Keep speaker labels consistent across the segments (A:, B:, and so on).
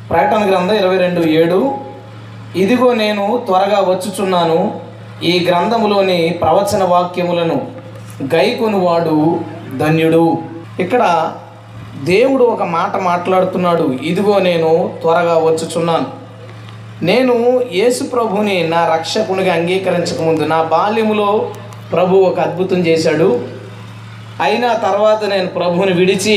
A: ప్రకటన గ్రంథం ఇరవై రెండు ఏడు ఇదిగో నేను త్వరగా వచ్చుచున్నాను ఈ గ్రంథములోని ప్రవచన వాక్యములను గైకొనువాడు ధన్యుడు ఇక్కడ దేవుడు ఒక మాట మాట్లాడుతున్నాడు ఇదిగో నేను త్వరగా వచ్చుచున్నాను నేను యేసు ప్రభుని నా రక్షకునిగా అంగీకరించకముందు నా బాల్యములో ప్రభు ఒక అద్భుతం చేశాడు అయినా తర్వాత నేను ప్రభువుని విడిచి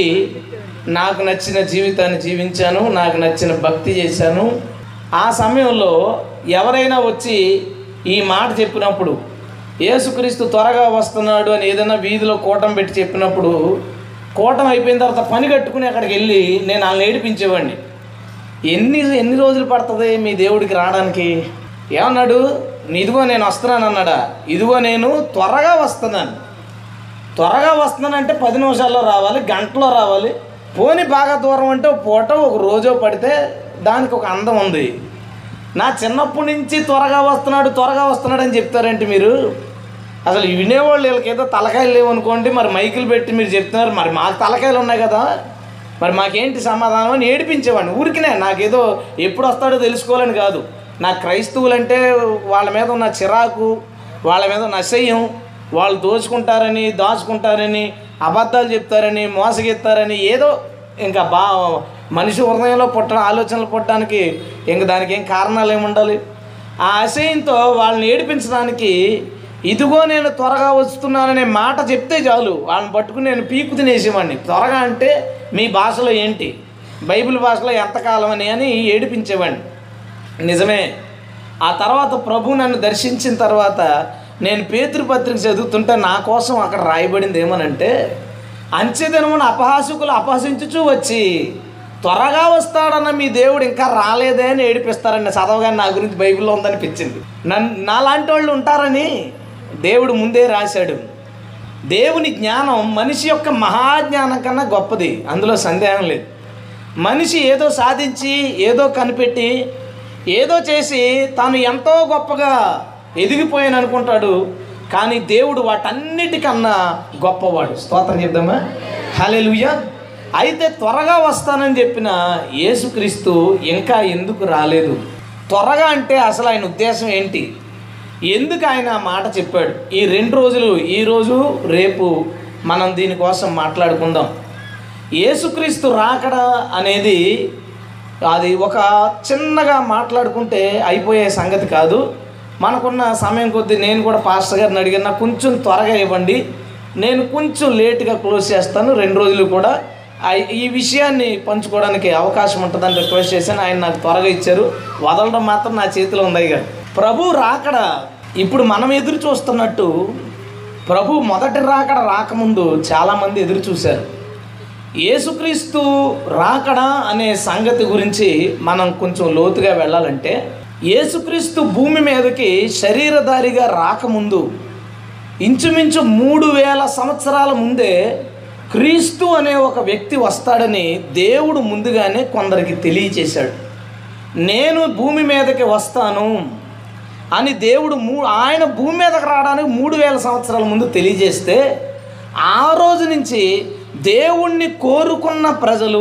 A: నాకు నచ్చిన జీవితాన్ని జీవించాను నాకు నచ్చిన భక్తి చేశాను ఆ సమయంలో ఎవరైనా వచ్చి ఈ మాట చెప్పినప్పుడు యేసుక్రీస్తు త్వరగా వస్తున్నాడు అని ఏదైనా వీధిలో కూటం పెట్టి చెప్పినప్పుడు కూటం అయిపోయిన తర్వాత పని కట్టుకుని అక్కడికి వెళ్ళి నేను వాళ్ళని ఏడిపించేవాడిని ఎన్ని ఎన్ని రోజులు పడుతుంది మీ దేవుడికి రావడానికి ఏమన్నాడు ఇదిగో నేను వస్తున్నాను అన్నాడా ఇదిగో నేను త్వరగా వస్తున్నాను త్వరగా వస్తున్నానంటే పది నిమిషాల్లో రావాలి గంటలో రావాలి పోని బాగా దూరం అంటే ఒక పూట ఒక రోజో పడితే దానికి ఒక అందం ఉంది నా చిన్నప్పటి నుంచి త్వరగా వస్తున్నాడు త్వరగా వస్తున్నాడు అని చెప్తారంటే మీరు అసలు వినేవాళ్ళు వీళ్ళకి ఏదో తలకాయలు లేవు అనుకోండి మరి మైకులు పెట్టి మీరు చెప్తున్నారు మరి మాకు తలకాయలు ఉన్నాయి కదా మరి మాకేంటి సమాధానం అని ఏడిపించేవాడిని ఊరికినే నాకేదో ఎప్పుడు వస్తాడో తెలుసుకోవాలని కాదు నా క్రైస్తవులంటే వాళ్ళ మీద ఉన్న చిరాకు వాళ్ళ మీద ఉన్న అసహ్యం వాళ్ళు దోచుకుంటారని దాచుకుంటారని అబద్ధాలు చెప్తారని మోసగిస్తారని ఏదో ఇంకా బా మనిషి హృదయంలో పుట్ట ఆలోచనలు పుట్టడానికి ఇంక దానికి ఏం కారణాలు ఏమి ఉండాలి ఆ అసహ్యంతో వాళ్ళని ఏడిపించడానికి ఇదిగో నేను త్వరగా వస్తున్నాననే మాట చెప్తే చాలు వాళ్ళని పట్టుకుని నేను పీకు తినేసేవాడిని త్వరగా అంటే మీ భాషలో ఏంటి బైబిల్ భాషలో ఎంతకాలం అని అని ఏడిపించేవాడిని నిజమే ఆ తర్వాత ప్రభు నన్ను దర్శించిన తర్వాత నేను పేతృపత్రిక చదువుతుంటే నా కోసం అక్కడ రాయబడింది ఏమనంటే అంచెదినమున అపహాసకులు అపహసించుచూ వచ్చి త్వరగా వస్తాడన్న మీ దేవుడు ఇంకా రాలేదే అని ఏడిపిస్తారని చదవగానే నా గురించి బైబిల్లో ఉందనిపించింది నన్ను నాలాంటి వాళ్ళు ఉంటారని దేవుడు ముందే రాశాడు దేవుని జ్ఞానం మనిషి యొక్క మహాజ్ఞానం కన్నా గొప్పది అందులో సందేహం లేదు మనిషి ఏదో సాధించి ఏదో కనిపెట్టి ఏదో చేసి తాను ఎంతో గొప్పగా ఎదిగిపోయాను అనుకుంటాడు కానీ దేవుడు వాటన్నిటికన్నా గొప్పవాడు స్తోత్రం చెప్దామా హలెలుయ్య అయితే త్వరగా వస్తానని చెప్పిన యేసుక్రీస్తు ఇంకా ఎందుకు రాలేదు త్వరగా అంటే అసలు ఆయన ఉద్దేశం ఏంటి ఎందుకు ఆయన ఆ మాట చెప్పాడు ఈ రెండు రోజులు ఈరోజు రేపు మనం దీనికోసం మాట్లాడుకుందాం యేసుక్రీస్తు రాకడ అనేది అది ఒక చిన్నగా మాట్లాడుకుంటే అయిపోయే సంగతి కాదు మనకున్న సమయం కొద్దీ నేను కూడా పాస్టర్ గారిని అడిగిన నాకు కొంచెం త్వరగా ఇవ్వండి నేను కొంచెం లేట్గా క్లోజ్ చేస్తాను రెండు రోజులు కూడా ఆ- ఈ విషయాన్ని పంచుకోవడానికి అవకాశం ఉంటుందని రిక్వెస్ట్ చేశాను ఆయన నాకు త్వరగా ఇచ్చారు వదలడం మాత్రం నా చేతిలో ఉంది ఇక ప్రభు రాకడ ఇప్పుడు మనం ఎదురు చూస్తున్నట్టు ప్రభు మొదటి రాకడ రాకముందు చాలామంది ఎదురు చూశారు యేసుక్రీస్తు రాకడా అనే సంగతి గురించి మనం కొంచెం లోతుగా వెళ్ళాలంటే యేసుక్రీస్తు భూమి మీదకి శరీరధారిగా రాకముందు ఇంచుమించు మూడు వేల సంవత్సరాల ముందే క్రీస్తు అనే ఒక వ్యక్తి వస్తాడని దేవుడు ముందుగానే కొందరికి తెలియచేశాడు నేను భూమి మీదకి వస్తాను అని దేవుడు మూ ఆయన భూమి మీదకి రావడానికి మూడు వేల సంవత్సరాల ముందు తెలియజేస్తే ఆ రోజు నుంచి దేవుణ్ణి కోరుకున్న ప్రజలు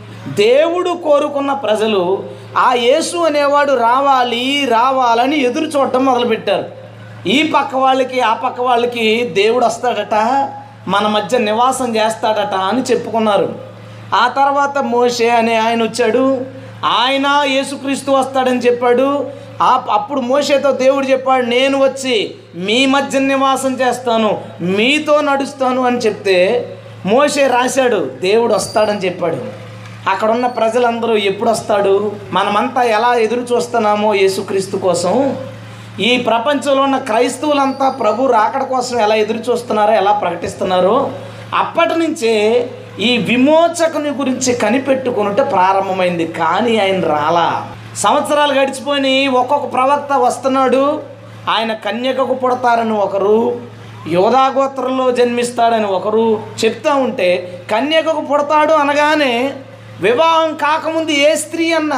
A: దేవుడు కోరుకున్న ప్రజలు ఆ యేసు అనేవాడు రావాలి రావాలని ఎదురు చూడటం మొదలుపెట్టారు ఈ పక్క వాళ్ళకి ఆ పక్క వాళ్ళకి దేవుడు వస్తాడట మన మధ్య నివాసం చేస్తాడట అని చెప్పుకున్నారు ఆ తర్వాత మోషే అనే ఆయన వచ్చాడు ఆయన యేసుక్రీస్తు వస్తాడని చెప్పాడు ఆ అప్పుడు మోషేతో దేవుడు చెప్పాడు నేను వచ్చి మీ మధ్య నివాసం చేస్తాను మీతో నడుస్తాను అని చెప్తే మోషే రాశాడు దేవుడు వస్తాడని చెప్పాడు అక్కడ ఉన్న ప్రజలందరూ ఎప్పుడు వస్తాడు మనమంతా ఎలా ఎదురు చూస్తున్నామో యేసుక్రీస్తు కోసం ఈ ప్రపంచంలో ఉన్న క్రైస్తవులంతా ప్రభు రాకడ కోసం ఎలా ఎదురు చూస్తున్నారో ఎలా ప్రకటిస్తున్నారో అప్పటి నుంచే ఈ విమోచకుని గురించి కనిపెట్టుకునుట ప్రారంభమైంది కానీ ఆయన రాలా సంవత్సరాలు గడిచిపోయి ఒక్కొక్క ప్రవక్త వస్తున్నాడు ఆయన కన్యకకు పుడతారని ఒకరు యోధాగోత్రంలో జన్మిస్తాడని ఒకరు చెప్తా ఉంటే కన్యకకు పుడతాడు అనగానే వివాహం కాకముందు ఏ స్త్రీ అన్నా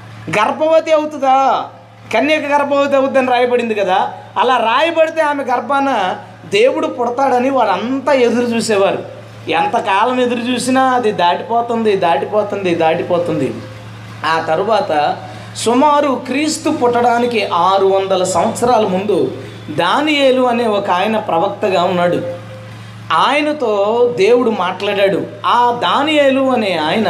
A: గర్భవతి అవుతుందా కన్యక గర్భవతి అవుతుందని రాయబడింది కదా అలా రాయబడితే ఆమె గర్భాన దేవుడు పుడతాడని వారంతా ఎదురు చూసేవారు ఎంతకాలం ఎదురు చూసినా అది దాటిపోతుంది దాటిపోతుంది దాటిపోతుంది ఆ తరువాత సుమారు క్రీస్తు పుట్టడానికి ఆరు వందల సంవత్సరాల ముందు దానియేలు అనే ఒక ఆయన ప్రవక్తగా ఉన్నాడు ఆయనతో దేవుడు మాట్లాడాడు ఆ దానియేలు అనే ఆయన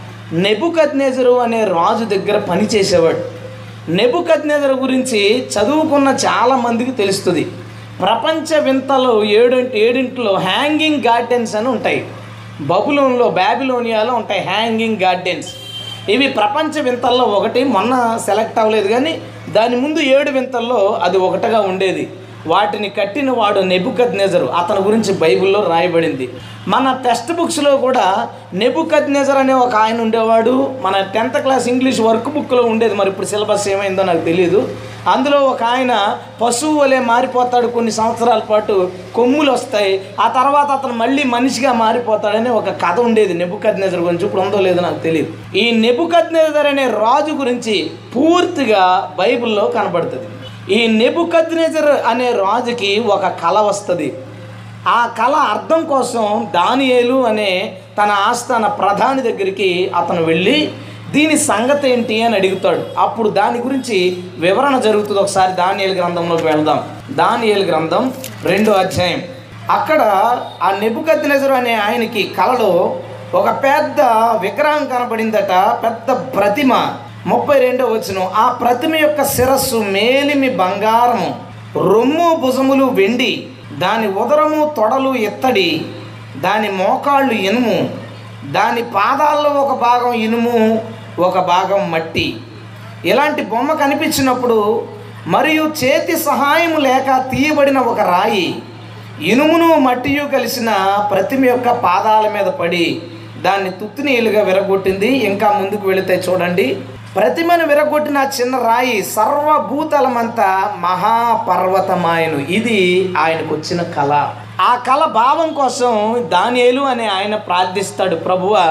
A: నెబుకద్నెజరు అనే రాజు దగ్గర పనిచేసేవాడు నెబుకద్నెజరు గురించి చదువుకున్న చాలా మందికి తెలుస్తుంది ప్రపంచ వింతలు ఏడంటి ఏడింటిలో హ్యాంగింగ్ గార్డెన్స్ అని ఉంటాయి బబులోన్లో బ్యాబిలోనియాలో ఉంటాయి హ్యాంగింగ్ గార్డెన్స్ ఇవి ప్రపంచ వింతల్లో ఒకటి మొన్న సెలెక్ట్ అవ్వలేదు కానీ దాని ముందు ఏడు వింతల్లో అది ఒకటిగా ఉండేది వాటిని కట్టిన వాడు నెబుకద్ నెజరు అతని గురించి బైబిల్లో రాయబడింది మన టెక్స్ట్ బుక్స్లో కూడా నెబుకద్ నెజర్ అనే ఒక ఆయన ఉండేవాడు మన టెన్త్ క్లాస్ ఇంగ్లీష్ వర్క్ బుక్లో ఉండేది మరి ఇప్పుడు సిలబస్ ఏమైందో నాకు తెలియదు అందులో ఒక ఆయన పశువు వలె మారిపోతాడు కొన్ని సంవత్సరాల పాటు కొమ్ములు వస్తాయి ఆ తర్వాత అతను మళ్ళీ మనిషిగా మారిపోతాడని ఒక కథ ఉండేది నెబుకద్ నెజర్ గురించి ఇప్పుడు ఉందో లేదో నాకు తెలియదు ఈ నెబుకద్ నెజర్ అనే రాజు గురించి పూర్తిగా బైబిల్లో కనబడుతుంది ఈ నెబుకద్నెజర్ అనే రాజుకి ఒక కళ వస్తుంది ఆ కళ అర్థం కోసం దానియేలు అనే తన ఆస్థాన ప్రధాని దగ్గరికి అతను వెళ్ళి దీని సంగతి ఏంటి అని అడుగుతాడు అప్పుడు దాని గురించి వివరణ జరుగుతుంది ఒకసారి దానియేలు గ్రంథంలోకి వెళ్దాం దానియేలు గ్రంథం రెండో అధ్యాయం అక్కడ ఆ నెబుకద్నెజరు అనే ఆయనకి కళలో ఒక పెద్ద విగ్రహం కనబడిందట పెద్ద ప్రతిమ ముప్పై రెండో వచనం ఆ ప్రతిమ యొక్క శిరస్సు మేలిమి బంగారము రొమ్ము భుజములు వెండి దాని ఉదరము తొడలు ఎత్తడి దాని మోకాళ్ళు ఇనుము దాని పాదాల్లో ఒక భాగం ఇనుము ఒక భాగం మట్టి ఇలాంటి బొమ్మ కనిపించినప్పుడు మరియు చేతి సహాయం లేక తీయబడిన ఒక రాయి ఇనుమును మట్టియు కలిసిన ప్రతిమ యొక్క పాదాల మీద పడి దాన్ని తుత్తినీలుగా విరగొట్టింది ఇంకా ముందుకు వెళితే చూడండి ప్రతిమను విరగొట్టిన ఆ చిన్న రాయి సర్వభూతలమంతా మహాపర్వతమాయను ఇది ఆయనకు వచ్చిన కళ ఆ కళ భావం కోసం దానియేలు అనే ఆయన ప్రార్థిస్తాడు ప్రభువా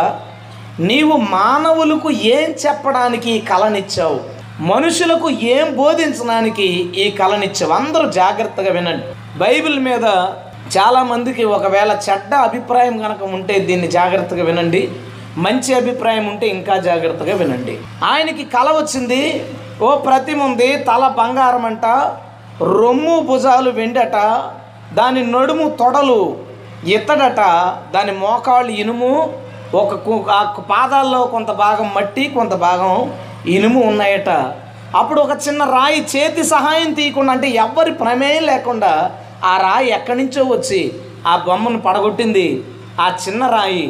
A: నీవు మానవులకు ఏం చెప్పడానికి ఈ కళనిచ్చావు మనుషులకు ఏం బోధించడానికి ఈ కళనిచ్చావు అందరూ జాగ్రత్తగా వినండి బైబిల్ మీద చాలామందికి ఒకవేళ చెడ్డ అభిప్రాయం కనుక ఉంటే దీన్ని జాగ్రత్తగా వినండి మంచి అభిప్రాయం ఉంటే ఇంకా జాగ్రత్తగా వినండి ఆయనకి కళ వచ్చింది ఓ ప్రతిమ ఉంది తల బంగారం అంట రొమ్ము భుజాలు వెండట దాని నడుము తొడలు ఇత్తడట దాని మోకాళ్ళు ఇనుము ఒక కు- ఆ పాదాల్లో కొంత భాగం మట్టి కొంత భాగం ఇనుము ఉన్నాయట అప్పుడు ఒక చిన్న రాయి చేతి సహాయం తీయకుండా అంటే ఎవ్వరి ప్రమేయం లేకుండా ఆ రాయి ఎక్కడి నుంచో వచ్చి ఆ బొమ్మను పడగొట్టింది ఆ చిన్న రాయి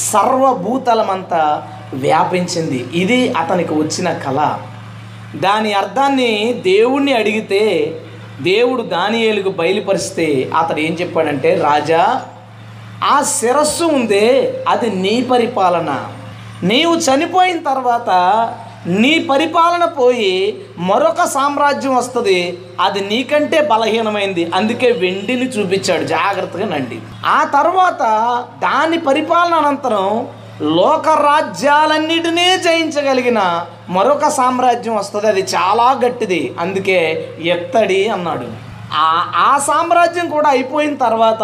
A: సర్వభూతలమంతా వ్యాపించింది ఇది అతనికి వచ్చిన కళ దాని అర్థాన్ని దేవుణ్ణి అడిగితే దేవుడు దానియేలుకు బయలుపరిస్తే అతడు ఏం చెప్పాడంటే రాజా ఆ శిరస్సు ఉందే అది నీ పరిపాలన నీవు చనిపోయిన తర్వాత నీ పరిపాలన పోయి మరొక సామ్రాజ్యం వస్తుంది అది నీకంటే బలహీనమైంది అందుకే వెండిని చూపించాడు జాగ్రత్తగా నండి ఆ తర్వాత దాని పరిపాలన అనంతరం లోక రాజ్యాలన్నిటినీ జయించగలిగిన మరొక సామ్రాజ్యం వస్తుంది అది చాలా గట్టిది అందుకే ఎత్తడి అన్నాడు ఆ ఆ సామ్రాజ్యం కూడా అయిపోయిన తర్వాత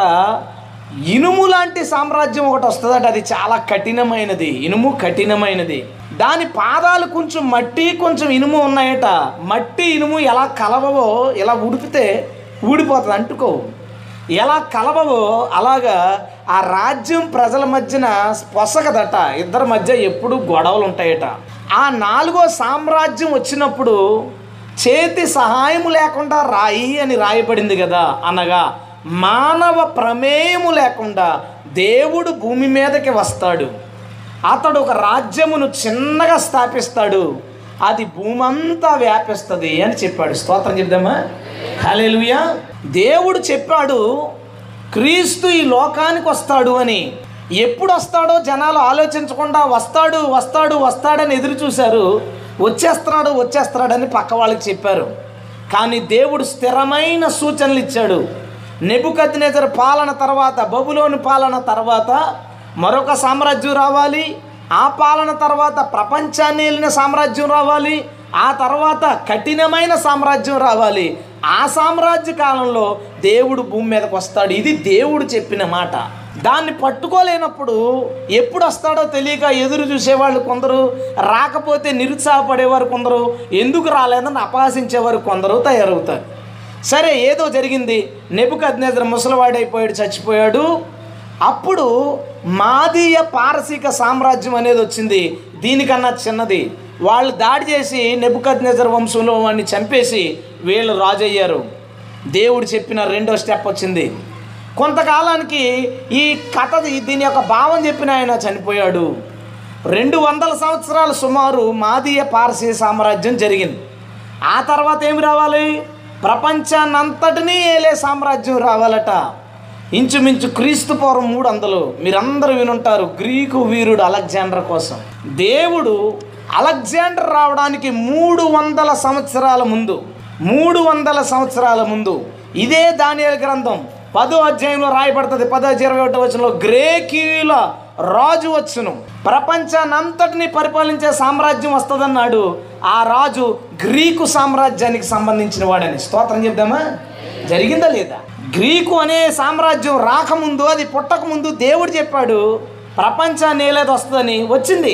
A: ఇనుము లాంటి సామ్రాజ్యం ఒకటి వస్తుందట అది చాలా కఠినమైనది ఇనుము కఠినమైనది దాని పాదాలు కొంచెం మట్టి కొంచెం ఇనుము ఉన్నాయట మట్టి ఇనుము ఎలా కలవవో ఇలా ఉడిపితే ఊడిపోతుంది అంటుకో ఎలా కలవవో అలాగా ఆ రాజ్యం ప్రజల మధ్యన పొసగదట ఇద్దరి మధ్య ఎప్పుడు గొడవలు ఉంటాయట ఆ నాలుగో సామ్రాజ్యం వచ్చినప్పుడు చేతి సహాయం లేకుండా రాయి అని రాయబడింది కదా అనగా మానవ ప్రమేయము లేకుండా దేవుడు భూమి మీదకి వస్తాడు అతడు ఒక రాజ్యమును చిన్నగా స్థాపిస్తాడు అది భూమంతా వ్యాపిస్తుంది అని చెప్పాడు స్తోత్రం చెప్దామా హల్లెలూయా దేవుడు చెప్పాడు క్రీస్తు ఈ లోకానికి వస్తాడు అని ఎప్పుడు వస్తాడో జనాలు ఆలోచించకుండా వస్తాడు వస్తాడు వస్తాడని ఎదురు చూశారు వచ్చేస్తున్నాడు వచ్చేస్తున్నాడని పక్క వాళ్ళకి చెప్పారు కానీ దేవుడు స్థిరమైన సూచనలు ఇచ్చాడు నెబుకద్నెజర్ పాలన తర్వాత బబులోని పాలన తర్వాత మరొక సామ్రాజ్యం రావాలి ఆ పాలన తర్వాత ప్రపంచాన్ని వెళ్ళిన సామ్రాజ్యం రావాలి ఆ తర్వాత కఠినమైన సామ్రాజ్యం రావాలి ఆ సామ్రాజ్య కాలంలో దేవుడు భూమి మీదకి వస్తాడు ఇది దేవుడు చెప్పిన మాట దాన్ని పట్టుకోలేనప్పుడు ఎప్పుడు వస్తాడో తెలియక ఎదురు చూసేవాళ్ళు కొందరు రాకపోతే నిరుత్సాహపడేవారు కొందరు ఎందుకు రాలేదని అపహాసించేవారు కొందరు తయారవుతారు సరే ఏదో జరిగింది నెబుకద్నేజర్ ముసలివాడైపోయాడు చచ్చిపోయాడు అప్పుడు మాదీయ పారసీక సామ్రాజ్యం అనేది వచ్చింది దీనికన్నా చిన్నది వాళ్ళు దాడి చేసి నెబుకద్నేజర్ వంశంలో వాడిని చంపేసి వీళ్ళు రాజు అయ్యారు దేవుడు చెప్పిన రెండో స్టెప్ వచ్చింది కొంతకాలానికి ఈ కథ దీని యొక్క భావం చెప్పిన ఆయన చనిపోయాడు రెండు వందల సంవత్సరాలు సుమారు మాదీయ పారసీయ సామ్రాజ్యం జరిగింది ఆ తర్వాత ఏమి రావాలి ప్రపంచాన్నంతటినీ ఏలే సామ్రాజ్యం రావాలట ఇంచుమించు క్రీస్తు పూర్వం మూడు వందలు మీరందరూ వినుంటారు గ్రీకు వీరుడు అలెగ్జాండర్ కోసం దేవుడు అలెగ్జాండర్ రావడానికి మూడు వందల సంవత్సరాల ముందు మూడు వందల సంవత్సరాల ముందు ఇదే దానియేలు గ్రంథం పదో అధ్యాయంలో రాయబడుతుంది పదో ఇరవై ఒకటో వచనంలో గ్రేకీయుల రాజు వచ్చును ప్రపంచాన్నంతటిని పరిపాలించే సామ్రాజ్యం వస్తుందన్నాడు ఆ రాజు గ్రీకు సామ్రాజ్యానికి సంబంధించిన వాడని స్తోత్రం చెప్దామా జరిగిందా లేదా గ్రీకు అనే సామ్రాజ్యం రాకముందు అది పుట్టకముందు దేవుడు చెప్పాడు ప్రపంచాన్ని ఏలేది వస్తుందని వచ్చింది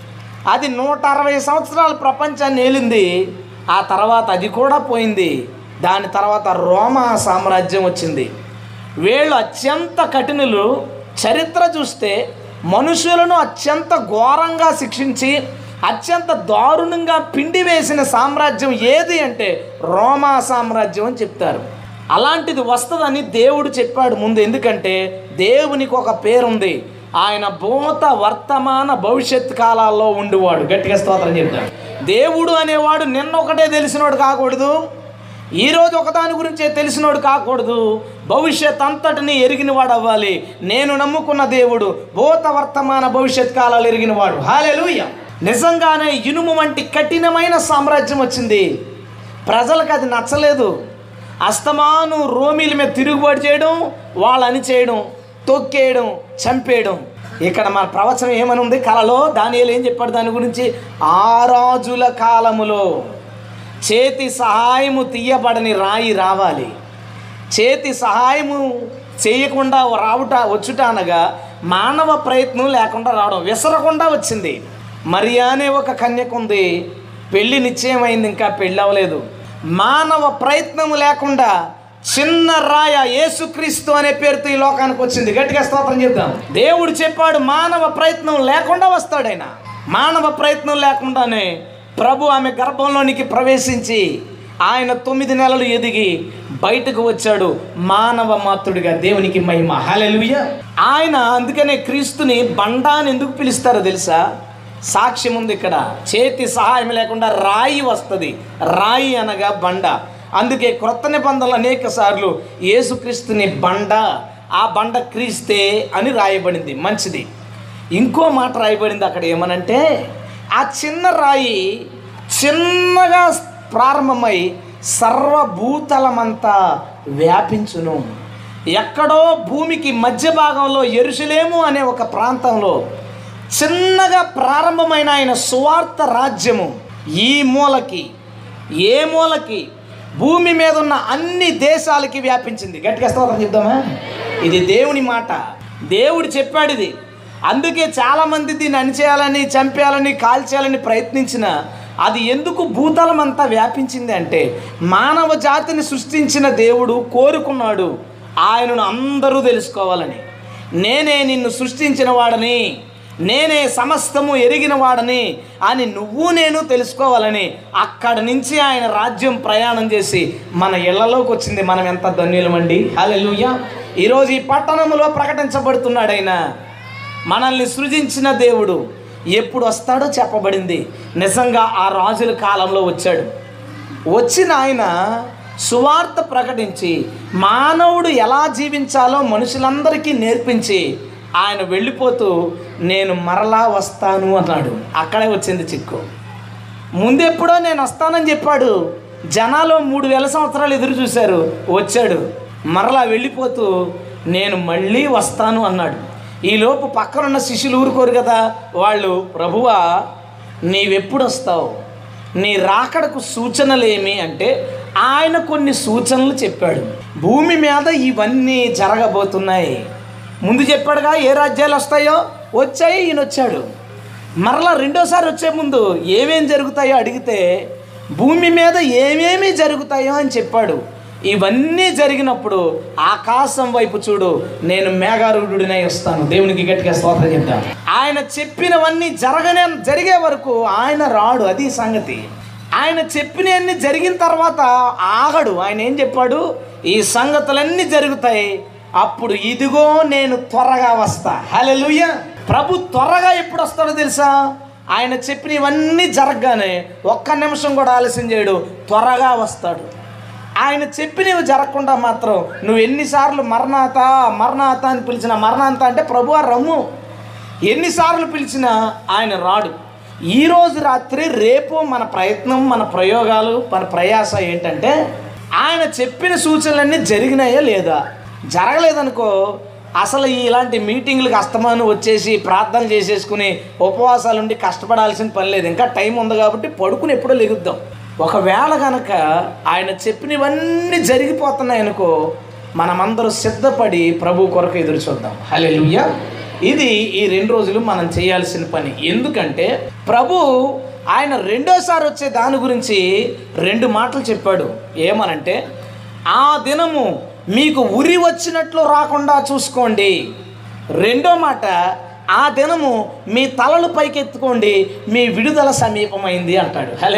A: అది నూట అరవై సంవత్సరాలు ప్రపంచాన్ని ఏలింది ఆ తర్వాత అది కూడా పోయింది దాని తర్వాత రోమా సామ్రాజ్యం వచ్చింది వీళ్ళు అత్యంత కఠినులు చరిత్ర చూస్తే మనుషులను అత్యంత ఘోరంగా శిక్షించి అత్యంత దారుణంగా పిండి వేసిన సామ్రాజ్యం ఏది అంటే రోమా సామ్రాజ్యం అని చెప్తారు అలాంటిది వస్తుందని దేవుడు చెప్పాడు ముందు ఎందుకంటే దేవునికి ఒక పేరుంది ఆయన భూత వర్తమాన భవిష్యత్ కాలాల్లో ఉండివాడు గట్టిగా స్తోత్రం చెప్తాడు దేవుడు అనేవాడు నిన్న ఒకటే తెలిసినోడు కాకూడదు ఈరోజు ఒకదాని గురించే తెలిసినోడు కాకూడదు భవిష్యత్ అంతటిని ఎరిగినవాడు అవ్వాలి నేను నమ్ముకున్న దేవుడు భూత వర్తమాన భవిష్యత్ కాలాలు ఎరిగినవాడు హాలెలూయ నిజంగానే ఇనుము వంటి కఠినమైన సామ్రాజ్యం వచ్చింది ప్రజలకు అది నచ్చలేదు అస్తమాను రోమిల మీద తిరుగుబాటు చేయడం వాళ్ళని చేయడం తొక్కేయడం చంపేయడం ఇక్కడ మన ప్రవచనం ఏమని ఉంది కళలో దానియేలు ఏం చెప్పాడు దాని గురించి ఆ రాజుల కాలములో చేతి సహాయము తీయబడని రాయి రావాలి చేతి సహాయము చేయకుండా రావుట వచ్చుట అనగా మానవ ప్రయత్నం లేకుండా రావడం విసరకుండా వచ్చింది మరియా అనే ఒక కన్యక ఉంది పెళ్లి నిశ్చయమైంది ఇంకా పెళ్ళి అవ్వలేదు మానవ ప్రయత్నం లేకుండా చిన్న రాయ యేసుక్రీస్తు అనే పేరుతో ఈ లోకానికి వచ్చింది గట్టిగా స్తోత్రం చెప్దాం దేవుడు చెప్పాడు మానవ ప్రయత్నం లేకుండా వస్తాడైనా మానవ ప్రయత్నం లేకుండానే ప్రభు ఆమె గర్భంలోనికి ప్రవేశించి ఆయన తొమ్మిది నెలలు ఎదిగి బయటకు వచ్చాడు మానవ మాతృడిగా దేవునికి మహిమ హల్లెలూయా ఆయన అందుకనే క్రీస్తుని బండ అని ఎందుకు పిలుస్తారో తెలుసా సాక్ష్యం ఉంది ఇక్కడ చేతి సహాయం లేకుండా రాయి వస్తుంది రాయి అనగా బండ అందుకే క్రొత్త నిబంధనలు అనేక సార్లు యేసుక్రీస్తుని బండ ఆ బండ క్రీస్తే అని రాయబడింది మంచిది ఇంకో మాట రాయబడింది అక్కడ ఏమనంటే ఆ చిన్న రాయి చిన్నగా ప్రారంభమై సర్వభూతలమంతా వ్యాపించును ఎక్కడో భూమికి మధ్య భాగంలో ఎరుసలేము అనే ఒక ప్రాంతంలో చిన్నగా ప్రారంభమైన ఆయన సువార్త రాజ్యము ఈ మూలకి ఏ మూలకి భూమి మీద ఉన్న అన్ని దేశాలకి వ్యాపించింది గట్టిగా స్తోత్రం చెప్దామా ఇది దేవుని మాట దేవుడు చెప్పాడు ఇది అందుకే చాలామంది దీన్ని అణిచేయాలని చంపేయాలని కాల్చేయాలని ప్రయత్నించిన అది ఎందుకు భూతలం అంతా వ్యాపించింది అంటే మానవ జాతిని సృష్టించిన దేవుడు కోరుకున్నాడు ఆయనను అందరూ తెలుసుకోవాలని నేనే నిన్ను సృష్టించిన వాడని నేనే సమస్తము ఎరిగిన వాడని అని నువ్వు నేను తెలుసుకోవాలని అక్కడ నుంచి ఆయన రాజ్యం ప్రయాణం చేసి మన ఇళ్లలోకి వచ్చింది మనం ఎంత ధన్యులమండి హల్లెలూయా ఈరోజు ఈ పట్టణంలో ప్రకటించబడుతున్నాడు ఆయన మనల్ని సృజించిన దేవుడు ఎప్పుడు వస్తాడో చెప్పబడింది నిజంగా ఆ రాజుల కాలంలో వచ్చాడు వచ్చిన ఆయన సువార్త ప్రకటించి మానవుడు ఎలా జీవించాలో మనుషులందరికీ నేర్పించి ఆయన వెళ్ళిపోతూ నేను మరలా వస్తాను అన్నాడు అక్కడే వచ్చింది చిక్కు ముందెప్పుడో నేను వస్తానని చెప్పాడు జనాలు మూడు వేల సంవత్సరాలు ఎదురు చూశారు వచ్చాడు మరలా వెళ్ళిపోతూ నేను మళ్ళీ వస్తాను అన్నాడు ఈలోపు పక్కనున్న శిష్యులు ఊరుకోరు కదా వాళ్ళు ప్రభువా నీవెప్పుడు వస్తావు నీ రాకడకు సూచనలు ఏమి అంటే ఆయన కొన్ని సూచనలు చెప్పాడు భూమి మీద ఇవన్నీ జరగబోతున్నాయి ముందు చెప్పాడుగా ఏ రాజ్యాలు వస్తాయో వచ్చాయి ఈయన వచ్చాడు మరలా రెండోసారి వచ్చే ముందు ఏమేం జరుగుతాయో అడిగితే భూమి మీద ఏమేమి జరుగుతాయో అని చెప్పాడు ఇవన్నీ జరిగినప్పుడు ఆకాశం వైపు చూడు నేను మేఘారూఢుడినై వస్తాను దేవునికి గట్టిగా స్తోత్రం చెప్తాను ఆయన చెప్పినవన్నీ జరగనే జరిగే వరకు ఆయన రాడు అది సంగతి ఆయన చెప్పినవన్నీ జరిగిన తర్వాత ఆగడు ఆయన ఏం చెప్పాడు ఈ సంగతులన్నీ జరుగుతాయి అప్పుడు ఇదిగో నేను త్వరగా వస్తా హల్లెలూయ ప్రభు త్వరగా ఎప్పుడు వస్తాడో తెలుసా ఆయన చెప్పిన ఇవన్నీ జరగగానే ఒక్క నిమిషం కూడా ఆలస్యం చేయడు త్వరగా వస్తాడు ఆయన చెప్పినవి జరగకుండా మాత్రం నువ్వు ఎన్నిసార్లు మరణాత మరణాత అని పిలిచిన మరణాంత అంటే ప్రభు రమ్ము ఎన్నిసార్లు పిలిచినా ఆయన రాడు ఈరోజు రాత్రి రేపు మన ప్రయత్నం మన ప్రయోగాలు మన ప్రయాస ఏంటంటే ఆయన చెప్పిన సూచనలన్నీ జరిగినాయా లేదా జరగలేదనుకో అసలు ఇలాంటి మీటింగ్లకు అస్తమాను వచ్చేసి ప్రార్థన చేసేసుకుని ఉపవాసాలు ఉండి కష్టపడాల్సిన పని లేదు ఇంకా టైం ఉంది కాబట్టి పడుకుని ఎప్పుడో లెగుద్దాం ఒకవేళ కనుక ఆయన చెప్పినవన్నీ జరిగిపోతున్నాయి అనుకో మనమందరూ సిద్ధపడి ప్రభు కొరకు ఎదురు చూద్దాం హలే ఇది ఈ రెండు రోజులు మనం చేయాల్సిన పని ఎందుకంటే ప్రభు ఆయన రెండోసారి వచ్చే దాని గురించి రెండు మాటలు చెప్పాడు ఏమనంటే ఆ దినము మీకు ఉరి వచ్చినట్లు రాకుండా చూసుకోండి రెండో మాట ఆ దినము మీ తలలు పైకెత్తుకోండి మీ విడుదల సమీపమైంది అంటాడు హలే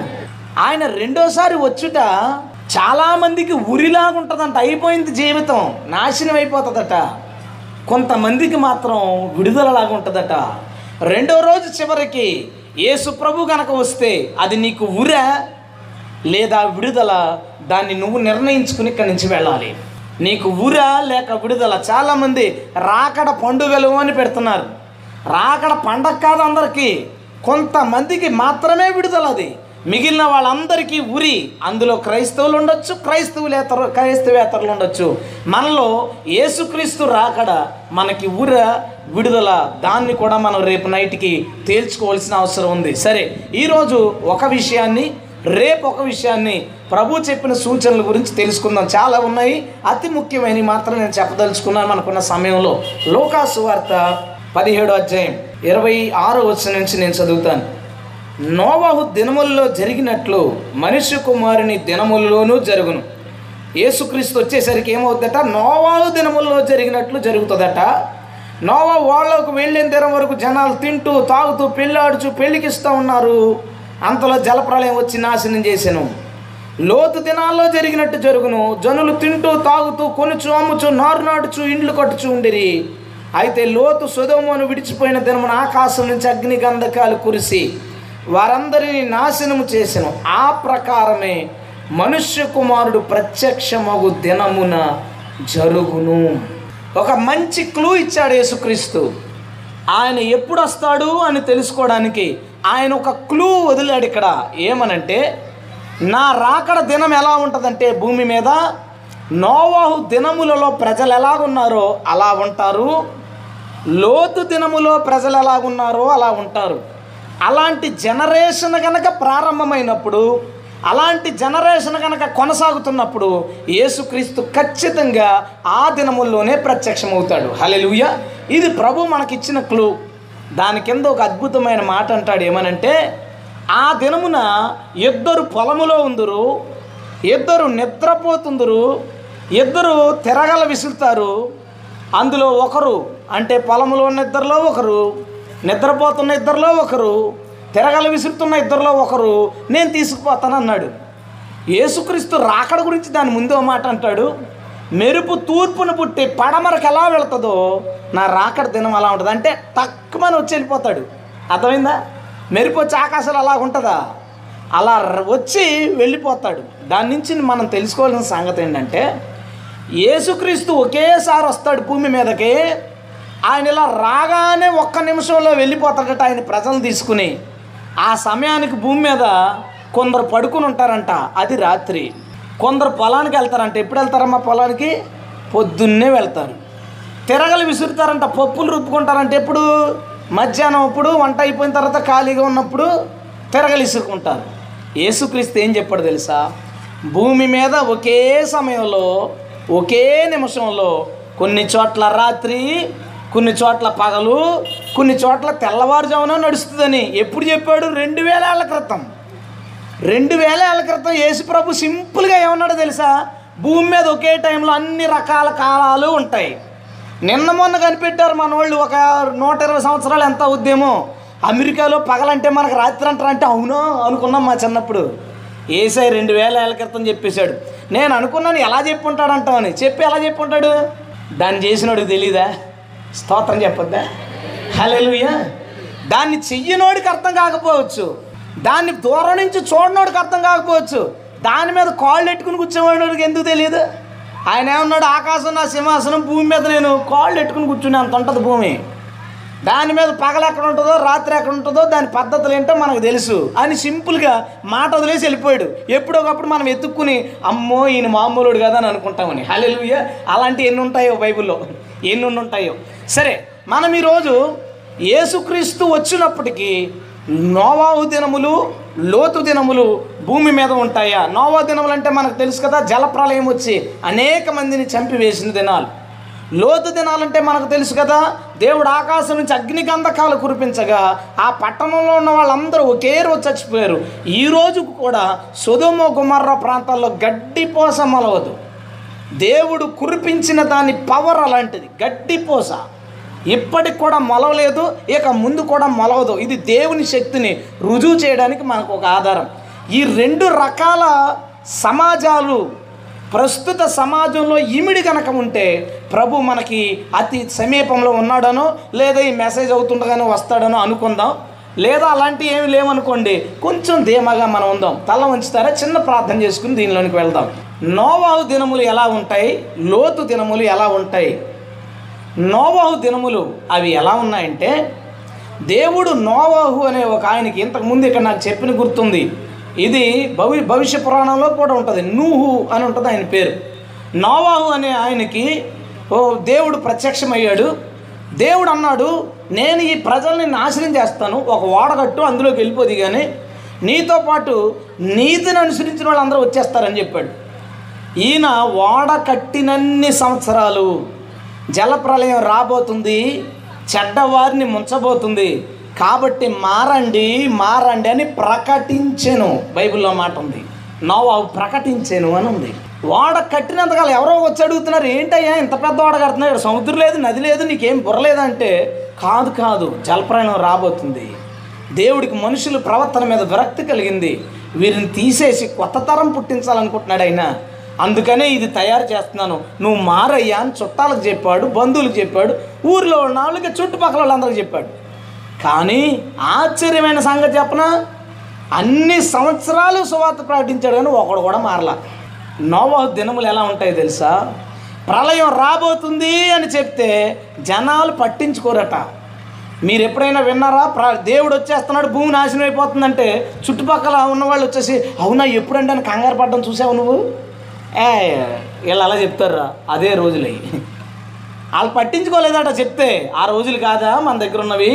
A: ఆయన రెండోసారి వచ్చుట చాలామందికి ఉరిలాగా ఉంటుందంట అయిపోయింది జీవితం నాశనం అయిపోతుందట కొంతమందికి మాత్రం విడుదలలాగా ఉంటుందట రెండో రోజు చివరికి యేసు ప్రభు గనక వస్తే అది నీకు ఉరా లేదా విడుదల దాన్ని నువ్వు నిర్ణయించుకుని ఇక్కడి నుంచి వెళ్ళాలి నీకు ఉరా లేక విడుదల చాలామంది రాకడ పండుగలు అని పెడుతున్నారు రాకడ పండగ కాదు అందరికీ కొంతమందికి మాత్రమే విడుదల అది మిగిలిన వాళ్ళందరికీ ఉరి అందులో క్రైస్తవులు ఉండొచ్చు క్రైస్తవులేతరు క్రైస్తవేతరులు ఉండొచ్చు మనలో యేసుక్రీస్తు రాకడ మనకి ఉర విడుదల దాన్ని కూడా మనం రేపు నైట్కి తేల్చుకోవాల్సిన అవసరం ఉంది సరే ఈరోజు ఒక విషయాన్ని రేపు ఒక విషయాన్ని ప్రభు చెప్పిన సూచనల గురించి తెలుసుకుందాం చాలా ఉన్నాయి అతి ముఖ్యమైనవి మాత్రం నేను చెప్పదలుచుకున్నాను మనకున్న సమయంలో లోకాసు వార్త పదిహేడో అధ్యాయం ఇరవై ఆరో వచ్చిన నుంచి నేను చదువుతాను నోవాహు దినములలో జరిగినట్లు మనుష్య కుమారుని దినములలోనూ జరుగును యేసుక్రీస్తు వచ్చేసరికి ఏమవుద్దట నోవాహు దినములలో జరిగినట్లు జరుగుతుందట నోవా వాళ్ళకు వెళ్ళిన దినం వరకు జనాలు తింటూ తాగుతూ పెళ్ళాడుచు పెళ్ళికిస్తూ ఉన్నారు అంతలో జలప్రలయం వచ్చి నాశనం చేశాను లోతు దినాల్లో జరిగినట్టు జరుగును జనులు తింటూ తాగుతూ కొనుచు అమ్ముచు నారు నాటుచు ఇండ్లు కట్టుచు ఉండిరి అయితే లోతు సుధమును విడిచిపోయిన దినమున ఆకాశం నుంచి అగ్ని గంధకాలు కురిసి వారందరినీ నాశనము చేసెను ఆ ప్రకారమే మనుష్య కుమారుడు ప్రత్యక్షమగు దినమున జరుగును ఒక మంచి క్లూ ఇచ్చాడు యేసుక్రీస్తు ఆయన ఎప్పుడు వస్తాడు అని తెలుసుకోవడానికి ఆయన ఒక క్లూ వదిలాడు ఇక్కడ ఏమనంటే నా రాకడ దినం ఎలా ఉంటుందంటే భూమి మీద నోవాహు దినములలో ప్రజలు ఎలాగున్నారో అలా ఉంటారు లోతు దినములో ప్రజలు ఎలాగున్నారో అలా ఉంటారు అలాంటి జనరేషన్ కనుక ప్రారంభమైనప్పుడు అలాంటి జనరేషన్ కనుక కొనసాగుతున్నప్పుడు యేసుక్రీస్తు ఖచ్చితంగా ఆ దినముల్లోనే ప్రత్యక్షమవుతాడు హలెలుయ ఇది ప్రభు మనకిచ్చిన క్లూ దాని కింద ఒక అద్భుతమైన మాట అంటాడు ఏమనంటే ఆ దినమున ఇద్దరు పొలములో ఉందరు ఇద్దరు నిద్రపోతుందరు ఇద్దరు తిరగల విసురుతారు అందులో ఒకరు అంటే పొలంలో ఉన్న ఇద్దరిలో ఒకరు నిద్రపోతున్న ఇద్దరిలో ఒకరు తిరగల విసురుతున్న ఇద్దరిలో ఒకరు నేను తీసుకుపోతాను అన్నాడు యేసుక్రీస్తు రాకడ గురించి దాని ముందో మాట అంటాడు మెరుపు తూర్పున పుట్టి పడమరకు ఎలా వెళుతుందో నా రాకడ దినం అలా ఉంటుంది అంటే తక్కువని వచ్చి వెళ్ళిపోతాడు అర్థమైందా మెరుపు వచ్చి ఆకాశాలు అలా ఉంటుందా అలా ర- వచ్చి వెళ్ళిపోతాడు దాని నుంచి మనం తెలుసుకోవాల్సిన సంగతి ఏంటంటే యేసుక్రీస్తు ఒకేసారి వస్తాడు భూమి మీదకి ఆయన ఇలా రాగానే ఒక్క నిమిషంలో వెళ్ళిపోతాడట ఆయన ప్రజలను తీసుకుని ఆ సమయానికి భూమి మీద కొందరు పడుకుని ఉంటారంట అది రాత్రి కొందరు పొలానికి వెళ్తారంట ఎప్పుడు వెళ్తారమ్మా పొలానికి పొద్దున్నే వెళ్తారు తిరగలు విసురుతారంట పప్పులు రుబ్బుకుంటారంట ఎప్పుడు మధ్యాహ్నం అప్పుడు వంట అయిపోయిన తర్వాత ఖాళీగా ఉన్నప్పుడు తిరగలు విసురుకుంటారు యేసుక్రీస్తు ఏం చెప్పాడు తెలుసా భూమి మీద ఒకే సమయంలో ఒకే నిమిషంలో కొన్ని చోట్ల రాత్రి కొన్ని చోట్ల పగలు కొన్ని చోట్ల తెల్లవారుజామున నడుస్తుందని ఎప్పుడు చెప్పాడు రెండు వేల ఏళ్ల క్రితం రెండు వేల ఏళ్ల క్రితం యేసుప్రభు సింపుల్గా ఏమన్నాడో తెలుసా భూమి మీద ఒకే టైంలో అన్ని రకాల కాలాలు ఉంటాయి నిన్న మొన్న కనిపెట్టారు మన వాళ్ళు ఒక నూట ఇరవై సంవత్సరాలు ఎంత అవుద్దేమో అమెరికాలో పగలంటే మనకు రాత్రి అంటారంటే అవునో అనుకున్నాం మా చిన్నప్పుడు ఏసై రెండు వేల ఏళ్ళ క్రితం చెప్పేశాడు నేను అనుకున్నాను ఎలా చెప్పుంటాడు అంటామని చెప్పి ఎలా చెప్పుంటాడు దాన్ని చేసినోడికి తెలీదా స్తోత్రం చెప్పొద్దా హల్లెలూయా దాన్ని చెయ్యనోడికి అర్థం కాకపోవచ్చు దాన్ని దూరం నుంచి చూడనోడికి అర్థం కాకపోవచ్చు దాని మీద కాళ్ళు ఎట్టుకుని కూర్చోవాడికి ఎందుకు తెలియదు ఆయన ఏమన్నాడు ఆకాశం నా సింహాసనం భూమి మీద నేను కాళ్ళు ఎట్టుకుని కూర్చుని అంత ఉంటుంది భూమి దాని మీద పగలు ఎక్కడ ఉంటుందో రాత్రి ఎక్కడ ఉంటుందో దాని పద్ధతులు ఏంటో మనకు తెలుసు అని సింపుల్గా మాట వదిలేసి వెళ్ళిపోయాడు ఎప్పుడోకప్పుడు మనం ఎత్తుక్కుని అమ్మో ఈయన మామూలుడు కదా అని అనుకుంటామని హల్లెలూయా అలాంటి ఎన్ని ఉంటాయో బైబిల్లో ఎన్ని ఉండి ఉంటాయో సరే మనం ఈరోజు యేసుక్రీస్తు వచ్చినప్పటికీ నోవాహు దినములు లోతు దినములు భూమి మీద ఉంటాయా నోవా దినములు అంటే మనకు తెలుసు కదా జలప్రలయం వచ్చి అనేక మందిని చంపివేసిన దినాలు లోతు దినాలంటే మనకు తెలుసు కదా దేవుడు ఆకాశం నుంచి అగ్ని గంధకాలు కురిపించగా ఆ పట్టణంలో ఉన్న వాళ్ళందరూ ఒకే రోజు చచ్చిపోయారు ఈ రోజు కూడా సుధుమ గుమర్ర ప్రాంతాల్లో గడ్డిపోస మొలవదు దేవుడు కురిపించిన దాని పవర్ అలాంటిది గడ్డిపోస ఇప్పటికి కూడా మొలవలేదు ఇక ముందు కూడా మొలవదు ఇది దేవుని శక్తిని రుజువు చేయడానికి మనకు ఒక ఆధారం ఈ రెండు రకాల సమాజాలు ప్రస్తుత సమాజంలో ఇమిడి కనుక ఉంటే ప్రభు మనకి అతి సమీపంలో ఉన్నాడనో లేదా ఈ మెసేజ్ అవుతుండగానే వస్తాడనో అనుకుందాం లేదా అలాంటివి ఏమి లేవనుకోండి కొంచెం ధీమాగా మనం ఉందాం తల ఉంచుతారా చిన్న ప్రార్థన చేసుకుని దీనిలోనికి వెళ్దాం నోవాహు దినములు ఎలా ఉంటాయి లోతు దినములు ఎలా ఉంటాయి నోవాహు దినములు అవి ఎలా ఉన్నాయంటే దేవుడు నోవాహు అనే ఒక ఆయనకి ఇంతకు ముందు ఇక్కడ నాకు చెప్పిన గుర్తుంది ఇది భవి భవిష్య పురాణంలో కూడా ఉంటుంది నూహు అని ఉంటుంది ఆయన పేరు నోవాహు అనే ఆయనకి ఓ దేవుడు ప్రత్యక్షమయ్యాడు దేవుడు అన్నాడు నేను ఈ ప్రజల్ని నాశనం చేస్తాను ఒక ఓడగట్టు అందులోకి వెళ్ళిపోది కానీ నీతో పాటు నీతిని అనుసరించిన వాళ్ళందరూ వచ్చేస్తారని చెప్పాడు ఈయన ఓడ కట్టినన్ని సంవత్సరాలు జలప్రలయం రాబోతుంది చెడ్డవారిని ముంచబోతుంది కాబట్టి మారండి మారండి అని ప్రకటించెను బైబిల్లో మాట ఉంది నోవాహు ప్రకటించాను అని ఉంది ఓడ కట్టినంతకాలం ఎవరో వచ్చి అడుగుతున్నారు ఏంటయ్యా ఇంత పెద్ద ఓడ కడుతున్నాడు సముద్రం లేదు నది లేదు నీకేం బుర్రలేదంటే కాదు కాదు జలప్రయాణం రాబోతుంది దేవుడికి మనుషుల ప్రవర్తన మీద విరక్తి కలిగింది వీరిని తీసేసి కొత్త తరం పుట్టించాలనుకుంటున్నాడు ఆయన అందుకనే ఇది తయారు చేస్తున్నాను నువ్వు మారయ్యా అని చుట్టాలకు చెప్పాడు బంధువులకు చెప్పాడు ఊరిలో ఉన్న వాళ్ళకి చుట్టుపక్కల వాళ్ళందరికీ చెప్పాడు కానీ ఆశ్చర్యమైన సంగతి చెప్పనా అన్ని సంవత్సరాలు సువార్త ప్రకటించాడు కానీ ఒకడు కూడా మారలా నోవాహు దినములు ఎలా ఉంటాయో తెలుసా ప్రళయం రాబోతుంది అని చెప్తే జనాలు పట్టించుకోరట మీరు ఎప్పుడైనా విన్నారా ప్ర దేవుడు వచ్చేస్తున్నాడు భూమి నాశనం అయిపోతుందంటే చుట్టుపక్కల ఉన్న వాళ్ళు వచ్చేసి అవునా ఎప్పుడంటే అని కంగారు పడడం చూసావు నువ్వు ఏ వీళ్ళు అలా చెప్తారా అదే రోజులై వాళ్ళు పట్టించుకోలేదట చెప్తే ఆ రోజులు కాదా మన దగ్గర ఉన్నవి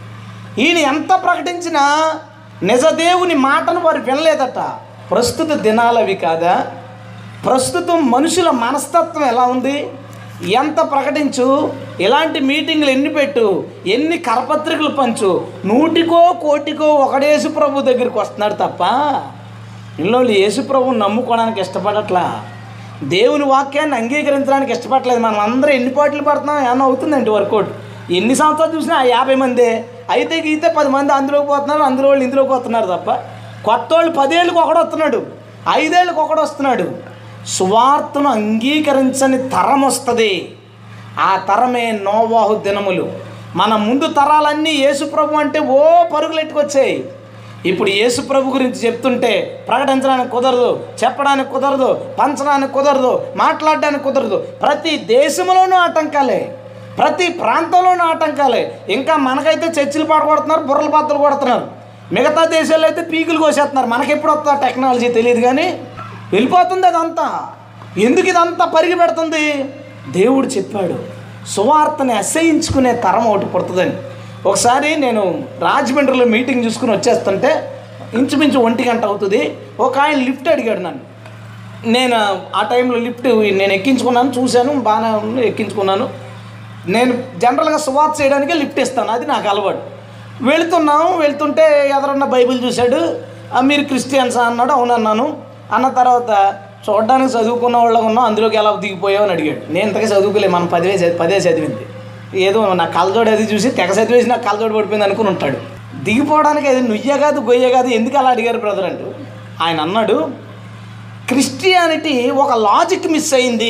A: ఈయన ఎంత ప్రకటించినా నిజదేవుని మాటను వారు వినలేదట ప్రస్తుత దినాలవి కాదా ప్రస్తుతం మనుషుల మనస్తత్వం ఎలా ఉంది ఎంత ప్రకటించు ఇలాంటి మీటింగ్లు ఎన్ని పెట్టు ఎన్ని కరపత్రికలు పంచు నూటికో కోటికో ఒకడే యేసుప్రభు దగ్గరికి వస్తున్నాడు తప్ప ఇంట్లో యేసుప్రభుని నమ్ముకోవడానికి ఇష్టపడట్లా దేవుని వాక్యాన్ని అంగీకరించడానికి ఇష్టపడట్లేదు మనం అందరం ఎన్ని పాటలు పడుతున్నాం ఏమన్నా అవుతుందండి వర్కౌట్ ఎన్ని సంవత్సరాలు చూసినా ఆ యాభై మందే అయితే గీతే పది మంది అందులోకి పోతున్నారు అందులో వాళ్ళు ఇందులోకి వస్తున్నారు తప్ప కొత్త వాళ్ళు పదేళ్ళకి ఒకడు వస్తున్నాడు ఐదేళ్ళకి ఒకడు వస్తున్నాడు సువార్తను అంగీకరించని తరం వస్తుంది ఆ తరమే నోవాహు దినములు మన ముందు తరాలన్నీ యేసుప్రభు అంటే ఓ పరుగులు ఎట్టుకొచ్చాయి ఇప్పుడు యేసుప్రభు గురించి చెప్తుంటే ప్రకటించడానికి కుదరదు చెప్పడానికి కుదరదు పంచడానికి కుదరదు మాట్లాడడానికి కుదరదు ప్రతి దేశంలోనూ ఆటంకాలే ప్రతి ప్రాంతంలోనూ ఆటంకాలే ఇంకా మనకైతే చర్చిలు పాడగొడుతున్నారు బుర్రల పాత్రలు కొడుతున్నారు మిగతా దేశాల్లో అయితే పీకులు కోసేస్తున్నారు మనకెప్పుడు వస్తుందో టెక్నాలజీ తెలియదు కానీ వెళ్ళిపోతుంది అదంతా ఎందుకు ఇదంతా పరిగి పెడుతుంది దేవుడు చెప్పాడు సువార్తని అసహించుకునే తరం ఒకటి పుడుతుందని ఒకసారి నేను రాజమండ్రిలో మీటింగ్ చూసుకుని వచ్చేస్తుంటే ఇంచుమించు ఒంటి గంట అవుతుంది ఒక ఆయన లిఫ్ట్ అడిగాడు నన్ను నేను ఆ టైంలో లిఫ్ట్ నేను ఎక్కించుకున్నాను చూశాను బాగానే ఉంది ఎక్కించుకున్నాను నేను జనరల్గా సువార్త చేయడానికి లిఫ్ట్ ఇస్తాను అది నాకు అలవాటు వెళుతున్నాం వెళ్తుంటే ఎదరన్నా బైబిల్ చూశాడు "ఆ, మీరు క్రిస్టియన్స్ అన్నాడు అవునన్నాను అన్న తర్వాత చూడడానికి చదువుకున్న వాళ్ళగా ఉన్నాం అందులోకి ఎలా దిగిపోయావు అని అడిగాడు నేను ఇంతగా చదువుకోలే మనం పదే చదివి పదే చదివింది ఏదో నా కళ్ళజోడు అది చూసి తెగ చదివేసి నాకు కళ్ళజోడు పడిపోయింది అనుకుని ఉంటాడు దిగిపోవడానికి అది నుయ్య కాదు గొయ్య కాదు ఎందుకు అలా అడిగారు బ్రదర్ అంటూ ఆయన అన్నాడు క్రిస్టియానిటీ ఒక లాజిక్ మిస్ అయింది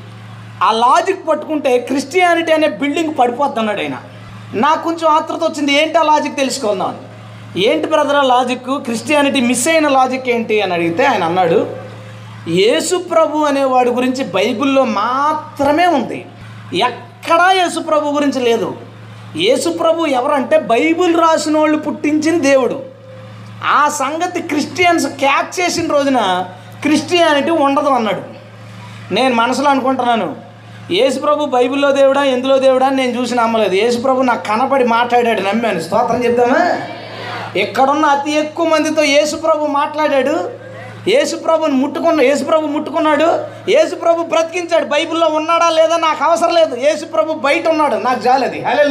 A: ఆ లాజిక్ పట్టుకుంటే క్రిస్టియానిటీ అనే బిల్డింగ్ పడిపోద్ది అన్నాడు ఆయన నాకు కొంచెం ఆతృత వచ్చింది ఏంటి ఆ లాజిక్ తెలుసుకుందాం అని. ఏంటి బ్రదర్ ఆ లాజిక్ క్రిస్టియానిటీ మిస్ అయిన లాజిక్ ఏంటి అని అడిగితే ఆయన అన్నాడు యేసు ప్రభు అనేవాడి గురించి బైబిల్లో మాత్రమే ఉంది ఎక్కడా యేసు ప్రభు గురించి లేదు యేసు ప్రభు ఎవరంటే బైబిల్ రాసిన వాళ్ళు పుట్టించిన దేవుడు ఆ సంగతి క్రిస్టియన్స్ క్యాచ్ చేసిన రోజున క్రిస్టియానిటీ ఉండదు అన్నాడు నేను మనసులో అనుకుంటున్నాను యేసుప్రభు బైబిల్లో దేవుడా ఎందులో దేవుడా అని నేను చూసి నమ్మలేదు యేసుప్రభు నాకు కనపడి మాట్లాడాడు నమ్మాను స్తోత్రం చెప్తామా ఇక్కడున్న అతి ఎక్కువ మందితో యేసుప్రభు మాట్లాడాడు యేసుప్రభుని ముట్టుకున్న యేసుప్రభు ముట్టుకున్నాడు యేసుప్రభు బ్రతికించాడు బైబిల్లో ఉన్నాడా లేదా నాకు అవసరం లేదు యేసుప్రభు బయట ఉన్నాడు నాకు జాలది హలే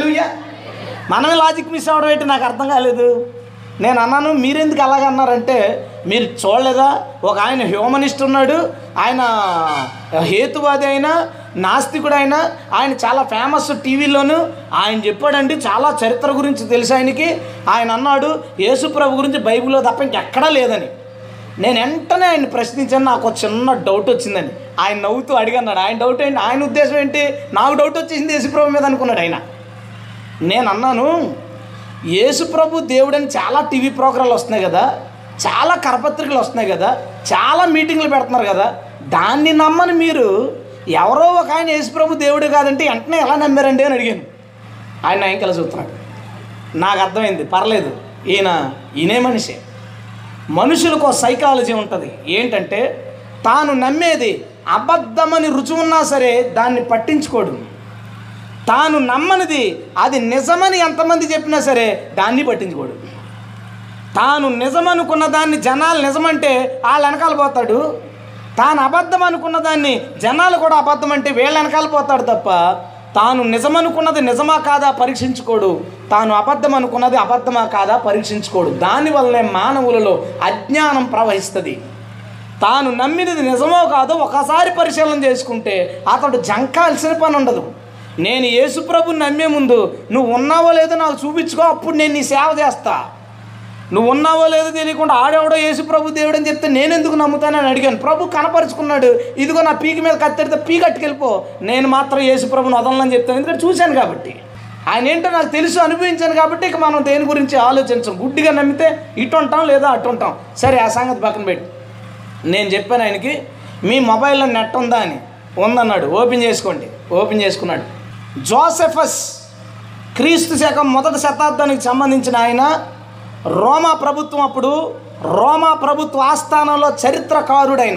A: మనమే లాజిక్ మిస్ అవ్వడం ఏంటి నాకు అర్థం కాలేదు నేను అన్నాను మీరెందుకు అలాగ అన్నారంటే మీరు చూడలేదా ఒక ఆయన హ్యూమనిస్ట్ ఉన్నాడు ఆయన హేతువాది అయినా నాస్తికుడు అయినా ఆయన చాలా ఫేమస్ టీవీలోను ఆయన చెప్పాడండి చాలా చరిత్ర గురించి తెలుసు ఆయనకి ఆయన అన్నాడు యేసుప్రభు గురించి బైబిల్లో తప్ప ఇంకెక్కడా లేదని నేను వెంటనే ఆయన ప్రశ్నించాను నాకు ఒక చిన్న డౌట్ వచ్చిందని ఆయన నవ్వుతూ అడిగన్నాడు ఆయన డౌట్ ఏంటి ఆయన ఉద్దేశం ఏంటి నాకు డౌట్ వచ్చేసింది యేసుప్రభు మీద అనుకున్నాడు ఆయన నేను అన్నాను యేసుప్రభు దేవుడని చాలా టీవీ ప్రోగ్రాంలు వస్తున్నాయి కదా చాలా కరపత్రికలు వస్తున్నాయి కదా చాలా మీటింగ్లు పెడుతున్నారు కదా దాన్ని నమ్మని మీరు ఎవరో ఒక ఆయన యేసుప్రభు దేవుడు కాదంటే వెంటనే ఎలా నమ్మారండి అని అడిగాను ఆయన ఆయన చూస్తున్నాడు నాకు అర్థమైంది పర్లేదు ఈయన ఈయనే మనిషే మనుషులకు ఒక సైకాలజీ ఉంటుంది ఏంటంటే తాను నమ్మేది అబద్ధమని రుచి ఉన్నా సరే దాన్ని పట్టించుకోడు తాను నమ్మనిది అది నిజమని ఎంతమంది చెప్పినా సరే దాన్ని పట్టించుకోడు తాను నిజమనుకున్న దాన్ని జనాలు నిజమంటే వాళ్ళ వెనకాల పోతాడు తాను అబద్ధం అనుకున్న దాన్ని జనాలు కూడా అబద్ధం అంటే వీళ్ళ వెనకాల పోతాడు తప్ప తాను నిజమనుకున్నది నిజమా కాదా పరీక్షించుకోడు తాను అబద్ధం అనుకున్నది అబద్ధమా కాదా పరీక్షించుకోడు దానివల్లనే మానవులలో అజ్ఞానం ప్రవహిస్తుంది తాను నమ్మినది నిజమో కాదో ఒకసారి పరిశీలన చేసుకుంటే అతడు జంకాల్సిన పని ఉండదు నేను యేసుప్రభుని నమ్మే ముందు నువ్వు ఉన్నావో లేదో నాకు చూపించుకో అప్పుడు నేను నీ సేవ చేస్తా నువ్వు ఉన్నావో లేదో తెలియకుండా ఆడెవడో యేసు ప్రభు దేవుడు అని చెప్తే నేను ఎందుకు నమ్ముతానని అడిగాను ప్రభు కనపరుచుకున్నాడు ఇదిగో నా పీకి మీద కత్తెడితే పీకి అట్టుకెళ్ళిపో నేను మాత్రం యేసు ప్రభుని వదలని చెప్తాను ఎందుకంటే చూశాను కాబట్టి ఆయన ఏంటో నాకు తెలుసు అనుభవించాను కాబట్టి ఇక మనం దేని గురించి ఆలోచించం గుడ్డిగా నమ్మితే ఇటు ఉంటాం లేదా అటు ఉంటాం సరే ఆ సంగతి పక్కన పెట్టి నేను చెప్పాను ఆయనకి మీ మొబైల్లో నెట్ ఉందా అని ఉందన్నాడు ఓపెన్ చేసుకోండి ఓపెన్ చేసుకున్నాడు జోసెఫస్ క్రీస్తు శకం మొదటి శతాబ్దానికి సంబంధించిన ఆయన రోమా ప్రభుత్వం అప్పుడు రోమా ప్రభుత్వ ఆస్థానంలో చరిత్రకారుడైన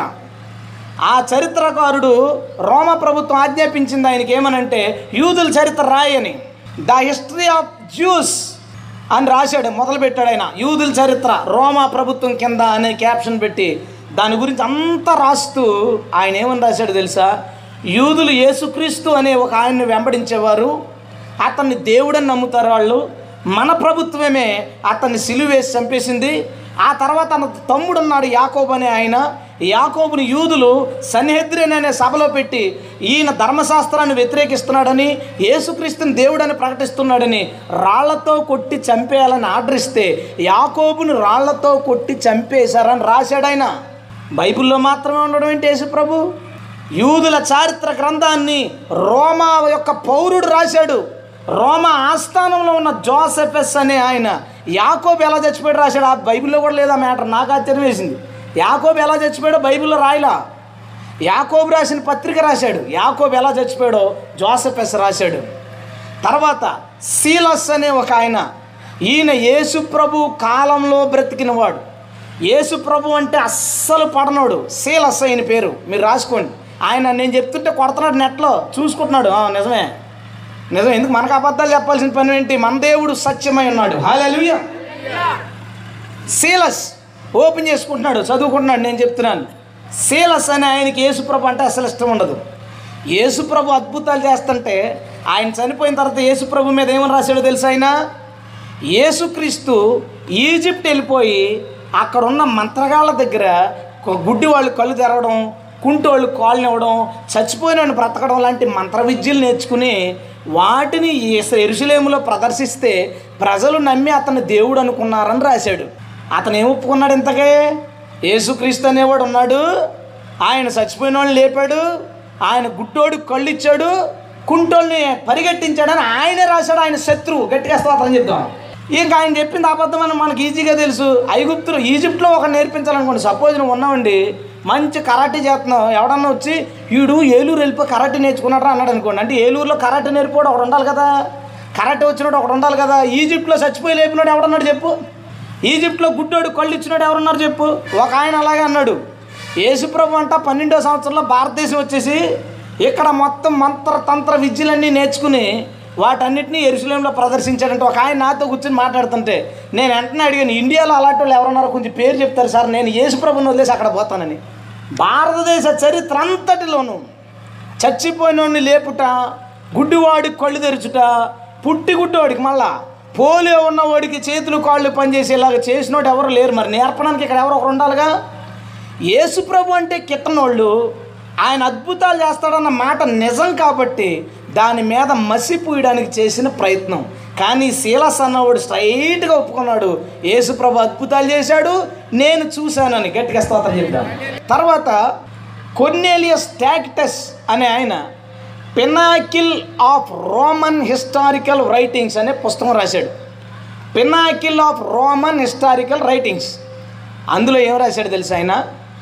A: ఆ చరిత్రకారుడు రోమా ప్రభుత్వం ఆజ్ఞాపించింది ఆయనకి ఏమనంటే యూదుల చరిత్ర రాయని ద హిస్టరీ ఆఫ్ జ్యూస్ అని రాశాడు మొదలు పెట్టాడు ఆయన యూదుల చరిత్ర రోమా ప్రభుత్వం కింద అనే క్యాప్షన్ పెట్టి దాని గురించి అంతా రాస్తూ ఆయన ఏమని రాశాడు తెలుసా యూదులు యేసుక్రీస్తు అనే ఒక ఆయన్ని వెంబడించేవారు అతన్ని దేవుడని నమ్ముతారు వాళ్ళు మన ప్రభుత్వమే అతన్ని సిలువేసి చంపేసింది ఆ తర్వాత తన తమ్ముడు ఉన్నాడు యాకోబు అనే ఆయన యాకోబుని యూదులు సన్హెద్రిన్ అనే సభలో పెట్టి ఈయన ధర్మశాస్త్రాన్ని వ్యతిరేకిస్తున్నాడని యేసుక్రీస్తుని దేవుడని ప్రకటిస్తున్నాడని రాళ్లతో కొట్టి చంపేయాలని ఆర్డర్ ఇస్తే యాకోబుని రాళ్లతో కొట్టి చంపేశారని రాశాడు ఆయన బైబిల్లో మాత్రమే ఉండడం ఏంటి యేసు ప్రభు యూదుల చారిత్ర గ్రంథాన్ని రోమా యొక్క పౌరుడు రాశాడు రోమా ఆస్థానంలో ఉన్న జోసెఫెస్ అనే ఆయన యాకోబు ఎలా చచ్చిపోయాడు రాశాడు ఆ బైబిల్లో కూడా లేదా మ్యాటర్ నాకు ఆశ్చర్యం వేసింది యాకోబు ఎలా చచ్చిపోయాడో బైబిల్లో రాయలా యాకోబు రాసిన పత్రిక రాశాడు యాకోబు ఎలా చచ్చిపోయాడో జోసెఫెస్ రాశాడు తర్వాత సీలస్ అనే ఒక ఆయన ఈయన యేసు ప్రభు కాలంలో బ్రతికినవాడు యేసు ప్రభు అంటే అస్సలు పడనోడు సీలస్ అయిన పేరు మీరు రాసుకోండి ఆయన నేను చెప్తుంటే కొడుతున్నాడు నెట్లో చూసుకుంటున్నాడు ఆ, నిజమే నిజం ఎందుకు మనకు అబద్ధాలు చెప్పాల్సిన పని ఏంటి మన దేవుడు సత్యమై ఉన్నాడు హాలూయ సీలస్ ఓపెన్ చేసుకుంటున్నాడు చదువుకుంటున్నాడు నేను చెప్తున్నాను శీలస్ అని ఆయనకి యేసుప్రభు అంటే అసలు ఇష్టం ఉండదు యేసుప్రభు అద్భుతాలు చేస్తుంటే ఆయన చనిపోయిన తర్వాత యేసుప్రభు మీద ఏమని రాశాడో తెలుసా ఆయన యేసుక్రీస్తు ఈజిప్ట్ వెళ్ళిపోయి అక్కడ ఉన్న మంత్రగాళ్ళ దగ్గర కొ- గుడ్డి వాళ్ళు కళ్ళు తెరవడం కుంటి వాళ్ళు కాళ్ళు ఇవ్వడం చచ్చిపోయిన వాడిని బ్రతకడం లాంటి మంత్ర విద్యలు నేర్చుకుని వాటిని ఎస్- ఎరుసలేములో ప్రదర్శిస్తే ప్రజలు నమ్మి అతను దేవుడు అనుకున్నారని రాశాడు అతను ఏం ఒప్పుకున్నాడు ఇంతకే యేసుక్రీస్తు అనేవాడు ఉన్నాడు ఆయన చచ్చిపోయిన వాళ్ళని లేపాడు ఆయన గుడ్డోడు కళ్ళు ఇచ్చాడు కుంటోల్ని పరిగెట్టించాడని ఆయనే రాశాడు ఆయన శత్రువు గట్టిగా స్తోత్రం చెప్దాం ఇంకా ఆయన చెప్పింది అబద్ధం అని మనకి ఈజీగా తెలుసు ఐగుప్తులు ఈజిప్ట్లో ఒక నేర్పించాలనుకోండి సపోజ్ నువ్వు ఉన్నావండి మంచి కరాటే చేస్తున్నావు ఎవడన్నా వచ్చి వీడు ఏలూరు వెళ్ళిపోయి కరాటే నేర్చుకున్నాడు అన్నాడు అనుకోండి అంటే ఏలూరులో కరాటే నేర్పుకోవడం ఒకడు ఉండాలి కదా కరాటే వచ్చినాడు ఒకడు ఉండాలి కదా ఈజిప్ట్లో చచ్చిపోయి లేపినాడు ఎవడన్నాడు చెప్పు ఈజిప్ట్లో గుడ్డోడు కళ్ళు ఇచ్చినాడు ఎవరున్నారు చెప్పు ఒక ఆయన అలాగే అన్నాడు యేసుప్రభు అంట పన్నెండో సంవత్సరంలో భారతదేశం వచ్చేసి ఇక్కడ మొత్తం మంత్ర తంత్ర విద్యలన్నీ నేర్చుకుని వాటన్నిటిని ఎరుసలేంలో ప్రదర్శించాడంటే ఒక ఆయన నాతో కూర్చొని మాట్లాడుతుంటే నేను వెంటనే అడిగాను ఇండియాలో అలాంటి వాళ్ళు ఎవరున్నారో కొంచెం పేరు చెప్తారు సార్ నేను యేసుప్రభుని వదిలేసి అక్కడ పోతానని భారతదేశ చరిత్ర అంతటిలోనూ చచ్చిపోయినోడిని లేపుట గుడ్డివాడి కళ్ళు తెరుచుట పుట్టి గుడ్డివాడికి మళ్ళా పోలియో ఉన్నవాడికి చేతులు కాళ్ళు పనిచేసేలాగా చేసినోడు ఎవరు లేరు మరి నేర్పడానికి ఇక్కడ ఎవరో ఒకరు ఉండాలిగా యేసుప్రభు అంటే కిట్టనోళ్ళు ఆయన అద్భుతాలు చేస్తాడన్న మాట నిజం కాబట్టి దాని మీద మసి పూయడానికి చేసిన ప్రయత్నం కానీ శీలస్ అన్నవాడు స్ట్రైట్గా ఒప్పుకున్నాడు యేసుప్రభు అద్భుతాలు చేశాడు నేను చూశానని గట్టిగా స్తోత్రం చెప్తాను తర్వాత కొన్నేలియస్ టాక్టస్ అనే ఆయన pinnacle of Roman historical writings అనే పుస్తకం రాశాడు pinnacle of Roman historical writings అందులో ఏం రాశాడు తెలుసా ఆయన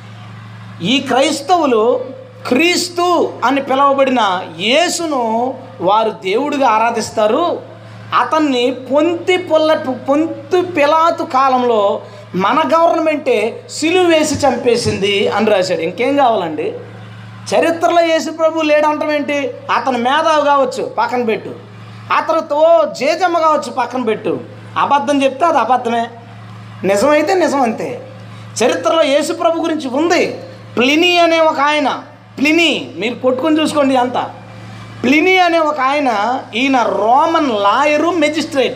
A: ఈ క్రైస్తవులు క్రీస్తు అని పిలువబడిన యేసును వారు దేవుడిగా ఆరాధిస్తారు అతన్ని పొంతి పొల్ల పొంతు పిలాతు కాలంలో మన గవర్నమెంటే సిలువ వేసి చంపేసింది అని రాశాడు ఇంకేం కావాలండి చరిత్రలో యేసు ప్రభు లేడంటాం ఏంటి అతను మేధావి కావచ్చు పక్కన పెట్టు అతనితో జేజమ్మ కావచ్చు పక్కన పెట్టు అబద్ధం చెప్తే అది అబద్ధమే నిజమైతే నిజం అంతే చరిత్రలో యేసు ప్రభు గురించి ఉంది ప్లినీ అనే ఒక ఆయన ప్లినీ మీరు కొట్టుకొని చూసుకోండి అంతా ప్లినీ అనే ఒక ఆయన ఈయన రోమన్ లాయరు మెజిస్ట్రేట్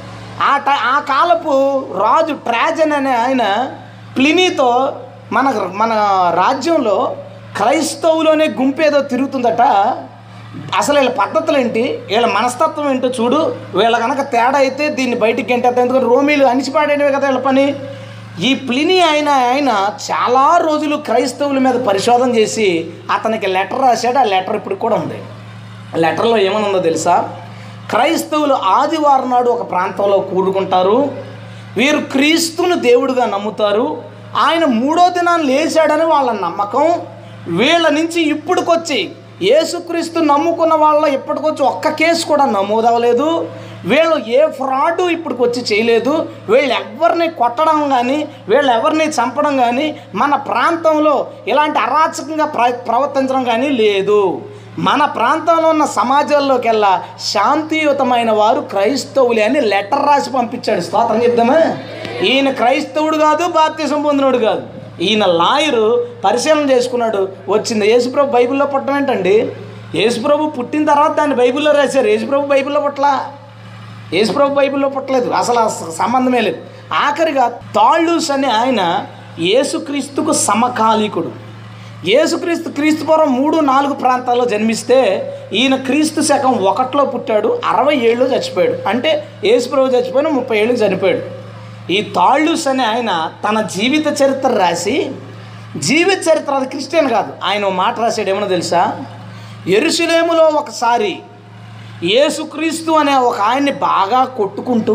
A: ఆ ట ఆ కాలపు రాజు ట్రాజన్ అనే ఆయన ప్లినీతో మన మన రాజ్యంలో క్రైస్తవులోనే గుంపేదో తిరుగుతుందట అసలు వీళ్ళ పద్ధతులు ఏంటి వీళ్ళ మనస్తత్వం ఏంటో చూడు వీళ్ళ కనుక తేడా అయితే దీన్ని బయటికి ఏంటి ఎందుకంటే రోమీలు అణిచిపాడేవే కదా వీళ్ళ పని ఈ ప్లిని ఆయన ఆయన చాలా రోజులు క్రైస్తవుల మీద పరిశోధన చేసి అతనికి లెటర్ రాశాడు ఆ లెటర్ ఇప్పుడు కూడా ఉంది లెటర్లో ఏమని ఉందో తెలుసా క్రైస్తవులు ఆదివారం నాడు ఒక ప్రాంతంలో కూడుకుంటారు వీరు క్రీస్తును దేవుడిగా నమ్ముతారు ఆయన మూడో దినాన్ని లేచాడని వాళ్ళ నమ్మకం వీళ్ళ నుంచి ఇప్పుడుకొచ్చి యేసుక్రీస్తు నమ్ముకున్న వాళ్ళ ఇప్పటికొచ్చి ఒక్క కేసు కూడా నమోదవలేదు వీళ్ళు ఏ ఫ్రాడ్ ఇప్పటికి వచ్చి చేయలేదు వీళ్ళు ఎవరిని కొట్టడం కానీ వీళ్ళు ఎవరిని చంపడం కానీ మన ప్రాంతంలో ఇలాంటి అరాచకంగా ప్ర ప్రవర్తించడం కానీ లేదు మన ప్రాంతంలో ఉన్న సమాజంలోకెల్లా శాంతియుతమైన వారు క్రైస్తవులే అని లెటర్ రాసి పంపించాడు స్తోత్రం చెప్దామా ఈయన క్రైస్తవుడు కాదు బాప్తిసం పొందినోడు కాదు ఈయన లాయరు పరిశీలన చేసుకున్నాడు వచ్చింది యేసుప్రభు బైబిల్లో పుట్టడం ఏంటండి యేసుప్రభు పుట్టిన తర్వాత దాన్ని బైబిల్లో రాశారు యేసుప్రభు బైబిల్లో పుట్టలా యేసుప్రభు బైబిల్లో పుట్టలేదు అసలు ఆ స- సంబంధమే లేదు ఆఖరిగా తాళ్ళూస్ అనే ఆయన యేసుక్రీస్తుకు సమకాలీకుడు యేసుక్రీస్తు క్రీస్తుపురం మూడు నాలుగు ప్రాంతాల్లో జన్మిస్తే ఈయన క్రీస్తు శకం ఒకటిలో పుట్టాడు అరవై ఏళ్ళు చచ్చిపోయాడు అంటే యేసుప్రభు చచ్చిపోయిన ముప్పై ఏళ్ళు చనిపోయాడు ఈ తాళ్ళూస్ అనే ఆయన తన జీవిత చరిత్ర రాసి జీవిత చరిత్ర అది క్రిస్టియన్ కాదు ఆయన ఓ మాట రాశాడు ఏమన్నా తెలుసా ఎరుసలేములో ఒకసారి యేసుక్రీస్తు అనే ఒక ఆయన్ని బాగా కొట్టుకుంటూ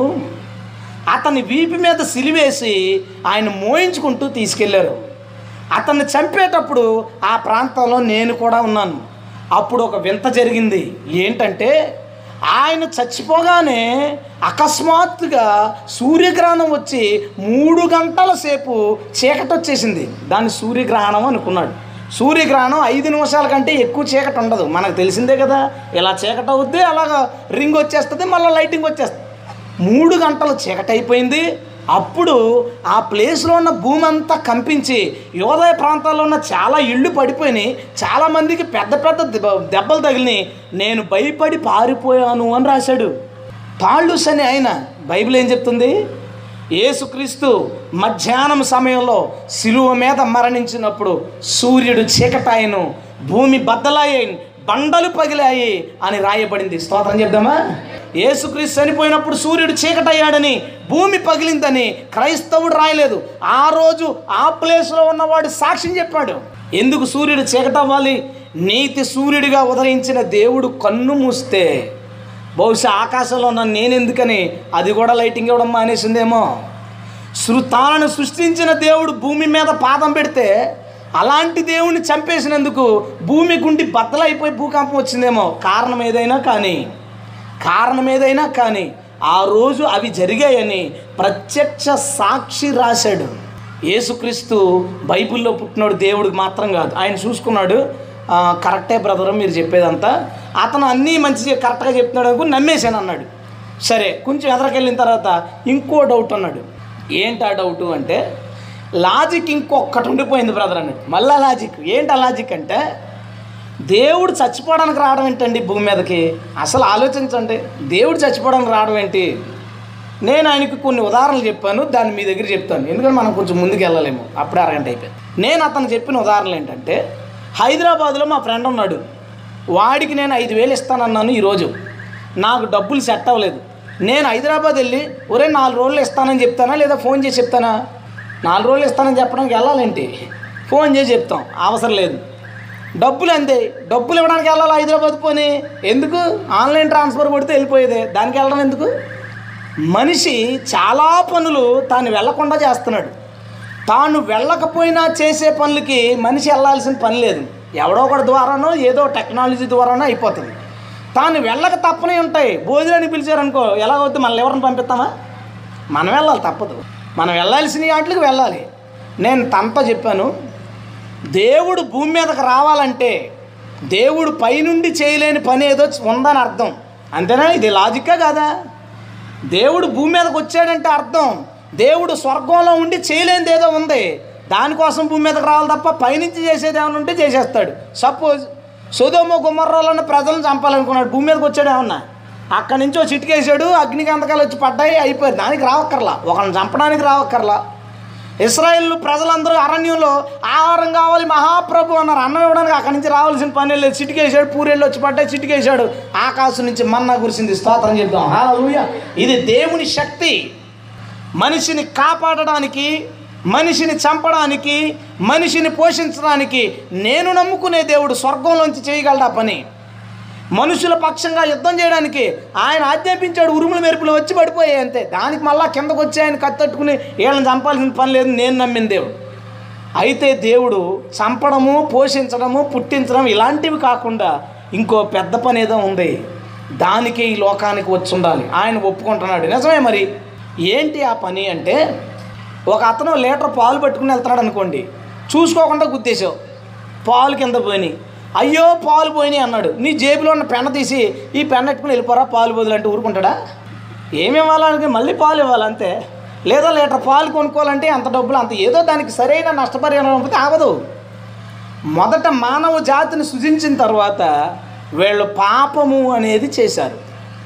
A: అతని వీపు మీద సిలివేసి ఆయన మోయించుకుంటూ తీసుకెళ్లారు అతన్ని చంపేటప్పుడు ఆ ప్రాంతంలో నేను కూడా ఉన్నాను అప్పుడు ఒక వింత జరిగింది ఏంటంటే ఆయన చచ్చిపోగానే అకస్మాత్తుగా సూర్యగ్రహణం వచ్చి మూడు గంటల సేపు చీకటి వచ్చేసింది దాన్ని సూర్యగ్రహణం అనుకున్నాడు సూర్యగ్రహణం ఐదు నిమిషాల కంటే ఎక్కువ చీకటి ఉండదు మనకు తెలిసిందే కదా ఇలా చీకటి అవుద్ది అలాగా రింగ్ వచ్చేస్తుంది మళ్ళీ లైటింగ్ వచ్చేస్తుంది మూడు గంటలు చీకటి అయిపోయింది అప్పుడు ఆ ప్లేస్లో ఉన్న భూమి అంతా కంపించి యోదయ ప్రాంతాల్లో ఉన్న చాలా ఇళ్ళు పడిపోయినాయి చాలామందికి పెద్ద పెద్ద దెబ్బ- దెబ్బలు తగిలినాయి నేను భయపడి పారిపోయాను అని రాశాడు తాళ్ళుస్ అని ఆయన బైబిల్ ఏం చెప్తుంది యేసుక్రీస్తు మధ్యాహ్నం సమయంలో శిలువ మీద మరణించినప్పుడు సూర్యుడు చీకటాయను భూమి బద్దలాయను బండలు పగిలాయి అని రాయబడింది స్తోత్రం చెప్దామా యేసుక్రీస్తు చనిపోయినప్పుడు సూర్యుడు చీకటయ్యాడని భూమి పగిలిందని క్రైస్తవుడు రాయలేదు ఆ రోజు ఆ ప్లేస్లో ఉన్నవాడు సాక్ష్యం చెప్పాడు ఎందుకు సూర్యుడు చీకటవ్వాలి నీతి సూర్యుడిగా ఉదయించిన దేవుడు కన్ను మూస్తే బహుశా ఆకాశంలో ఉన్న నేనెందుకని అది కూడా లైటింగ్ ఇవ్వడం మానేసిందేమో శృతాలను సృష్టించిన దేవుడు భూమి మీద పాదం పెడితే అలాంటి దేవుణ్ణి చంపేసినందుకు భూమి గుండి బద్దలైపోయి భూకంపం వచ్చిందేమో కారణం ఏదైనా కానీ కారణం ఏదైనా కానీ ఆ రోజు అవి జరిగాయని ప్రత్యక్ష సాక్షి రాశాడు యేసుక్రీస్తు బైబిల్లో పుట్టినాడు దేవుడికి మాత్రం కాదు ఆయన చూసుకున్నాడు "ఆ, కరెక్టే బ్రదర్ మీరు చెప్పేదంతా అతను అన్నీ మంచి కరెక్ట్గా చెప్తున్నాడు అనుకుని నమ్మేశాను అన్నాడు సరే కొంచెం ఎదరికెళ్ళిన తర్వాత ఇంకో డౌట్ అన్నాడు ఏంటి ఆ డౌట్ అంటే లాజిక్ ఇంకొకటి ఉండిపోయింది బ్రదర్ అన్నాడు మళ్ళా లాజిక్ ఏంటి ఆ లాజిక్ అంటే దేవుడు చచ్చిపోవడానికి రావడం ఏంటండి భూమి మీదకి అసలు ఆలోచించండి దేవుడు చచ్చిపోవడానికి రావడం ఏంటి నేను ఆయనకి కొన్ని ఉదాహరణలు చెప్పాను దాన్ని మీ దగ్గర చెప్తాను ఎందుకంటే మనం కొంచెం ముందుకు వెళ్ళలేము అప్పుడే అరగంట అయిపోయింది నేను అతను చెప్పిన ఉదాహరణలు ఏంటంటే హైదరాబాద్లో మా ఫ్రెండ్ ఉన్నాడు వాడికి నేను ఐదు వేలు ఇస్తానన్నాను ఈరోజు నాకు డబ్బులు సెట్ అవ్వలేదు నేను హైదరాబాద్ వెళ్ళి ఒరే నాలుగు రోజులు ఇస్తానని చెప్తానా లేదా ఫోన్ చేసి చెప్తానా నాలుగు రోజులు ఇస్తానని చెప్పడానికి వెళ్ళాలేంటి ఫోన్ చేసి చెప్తాం అవసరం లేదు డబ్బులు అంతే డబ్బులు ఇవ్వడానికి వెళ్ళాలి హైదరాబాద్ పోనీ ఎందుకు ఆన్లైన్ ట్రాన్స్ఫర్ కొడితే వెళ్ళిపోయేదే దానికి వెళ్ళడం ఎందుకు మనిషి చాలా పనులు తాను వెళ్లకుండా చేస్తున్నాడు తాను వెళ్ళకపోయినా చేసే పనులకి మనిషి వెళ్ళాల్సిన పని లేదు ఎవడో ఒకటి ద్వారానో ఏదో టెక్నాలజీ ద్వారానో అయిపోతుంది తాను వెళ్ళక తప్పనే ఉంటాయి భోజనానికి పిలిచారనుకో ఎలాగవుద్ది మనల్ని ఎవరిని పంపిస్తామా మనం వెళ్ళాలి తప్పదు మనం వెళ్ళాల్సిన వాటికి వెళ్ళాలి నేను తనతో చెప్పాను దేవుడు భూమి మీదకి రావాలంటే దేవుడు పైనుండి చేయలేని పని ఏదో ఉందని అర్థం అంతేనా ఇది లాజిక్కా కాదా దేవుడు భూమి మీదకి వచ్చాడంటే అర్థం దేవుడు స్వర్గంలో ఉండి చేయలేనిది ఏదో ఉంది దానికోసం భూమి మీదకి రావాలి తప్ప పైనుంచి చేసేది ఏమైనా ఉంటే చేసేస్తాడు సపోజ్ సుధోమ గుమ్మర్రాలను ప్రజలను చంపాలనుకున్నాడు భూమి మీదకి వచ్చాడు ఏమన్నా అక్కడి నుంచి ఓ చిటికేసాడు అగ్నిగంధకాలు వచ్చి పడ్డాయి అయిపోయింది దానికి రావక్కర్లా ఒకరిని చంపడానికి రావక్కర్లా ఇస్రాయిల్ ప్రజలందరూ అరణ్యంలో ఆహారం కావాలి మహాప్రభు అన్నారు అన్నం ఇవ్వడానికి అక్కడి నుంచి రావాల్సిన పని లేదు చిటికేసాడు పూరేళ్ళు వచ్చి పడ్డాయి చిటికేసాడు ఆకాశం నుంచి మన్నా కురిసింది స్తోత్రం చెప్దాం హల్లెలూయా ఇది దేవుని శక్తి మనిషిని కాపాడడానికి మనిషిని చంపడానికి మనిషిని పోషించడానికి నేను నమ్ముకునే దేవుడు స్వర్గంలోంచి చేయగలడా పని మనుషుల పక్షంగా యుద్ధం చేయడానికి ఆయన ఆజ్ఞాపించాడు ఉరుముల మెరుపులు వచ్చి పడిపోయాయి అంతే దానికి మళ్ళా కిందకు వచ్చి ఆయన కత్తట్టుకుని వీళ్ళని చంపాల్సిన పని లేదు నేను నమ్మిన దేవుడు అయితే దేవుడు చంపడము పోషించడము పుట్టించడం ఇలాంటివి కాకుండా ఇంకో పెద్ద పని ఏదో ఉంది దానికే ఈ లోకానికి వచ్చి ఉండాలి ఆయన ఒప్పుకుంటున్నాడు నిజమే మరి ఏంటి ఆ పని అంటే ఒక అతను లీటర్ పాలు పట్టుకుని వెళ్తున్నాడు అనుకోండి చూసుకోకుండా గుద్దేశావు పాలు కింద పోయినాయి అయ్యో పాలు పోయినాయి అన్నాడు నీ జేబులో ఉన్న పెన్న తీసి ఈ పెన్న ఎట్టుకుని వెళ్ళిపోరా పాలు బదులు అంటే ఊరుకుంటాడా ఏమి ఇవ్వాలంటే మళ్ళీ పాలు ఇవ్వాలి అంతే లేదా లీటర్ పాలు కొనుక్కోవాలంటే అంత డబ్బులు అంత ఏదో దానికి సరైన నష్టపరిహారం పంపితే ఆగదు మొదట మానవ జాతిని సృజించిన తర్వాత వీళ్ళు పాపము అనేది చేశారు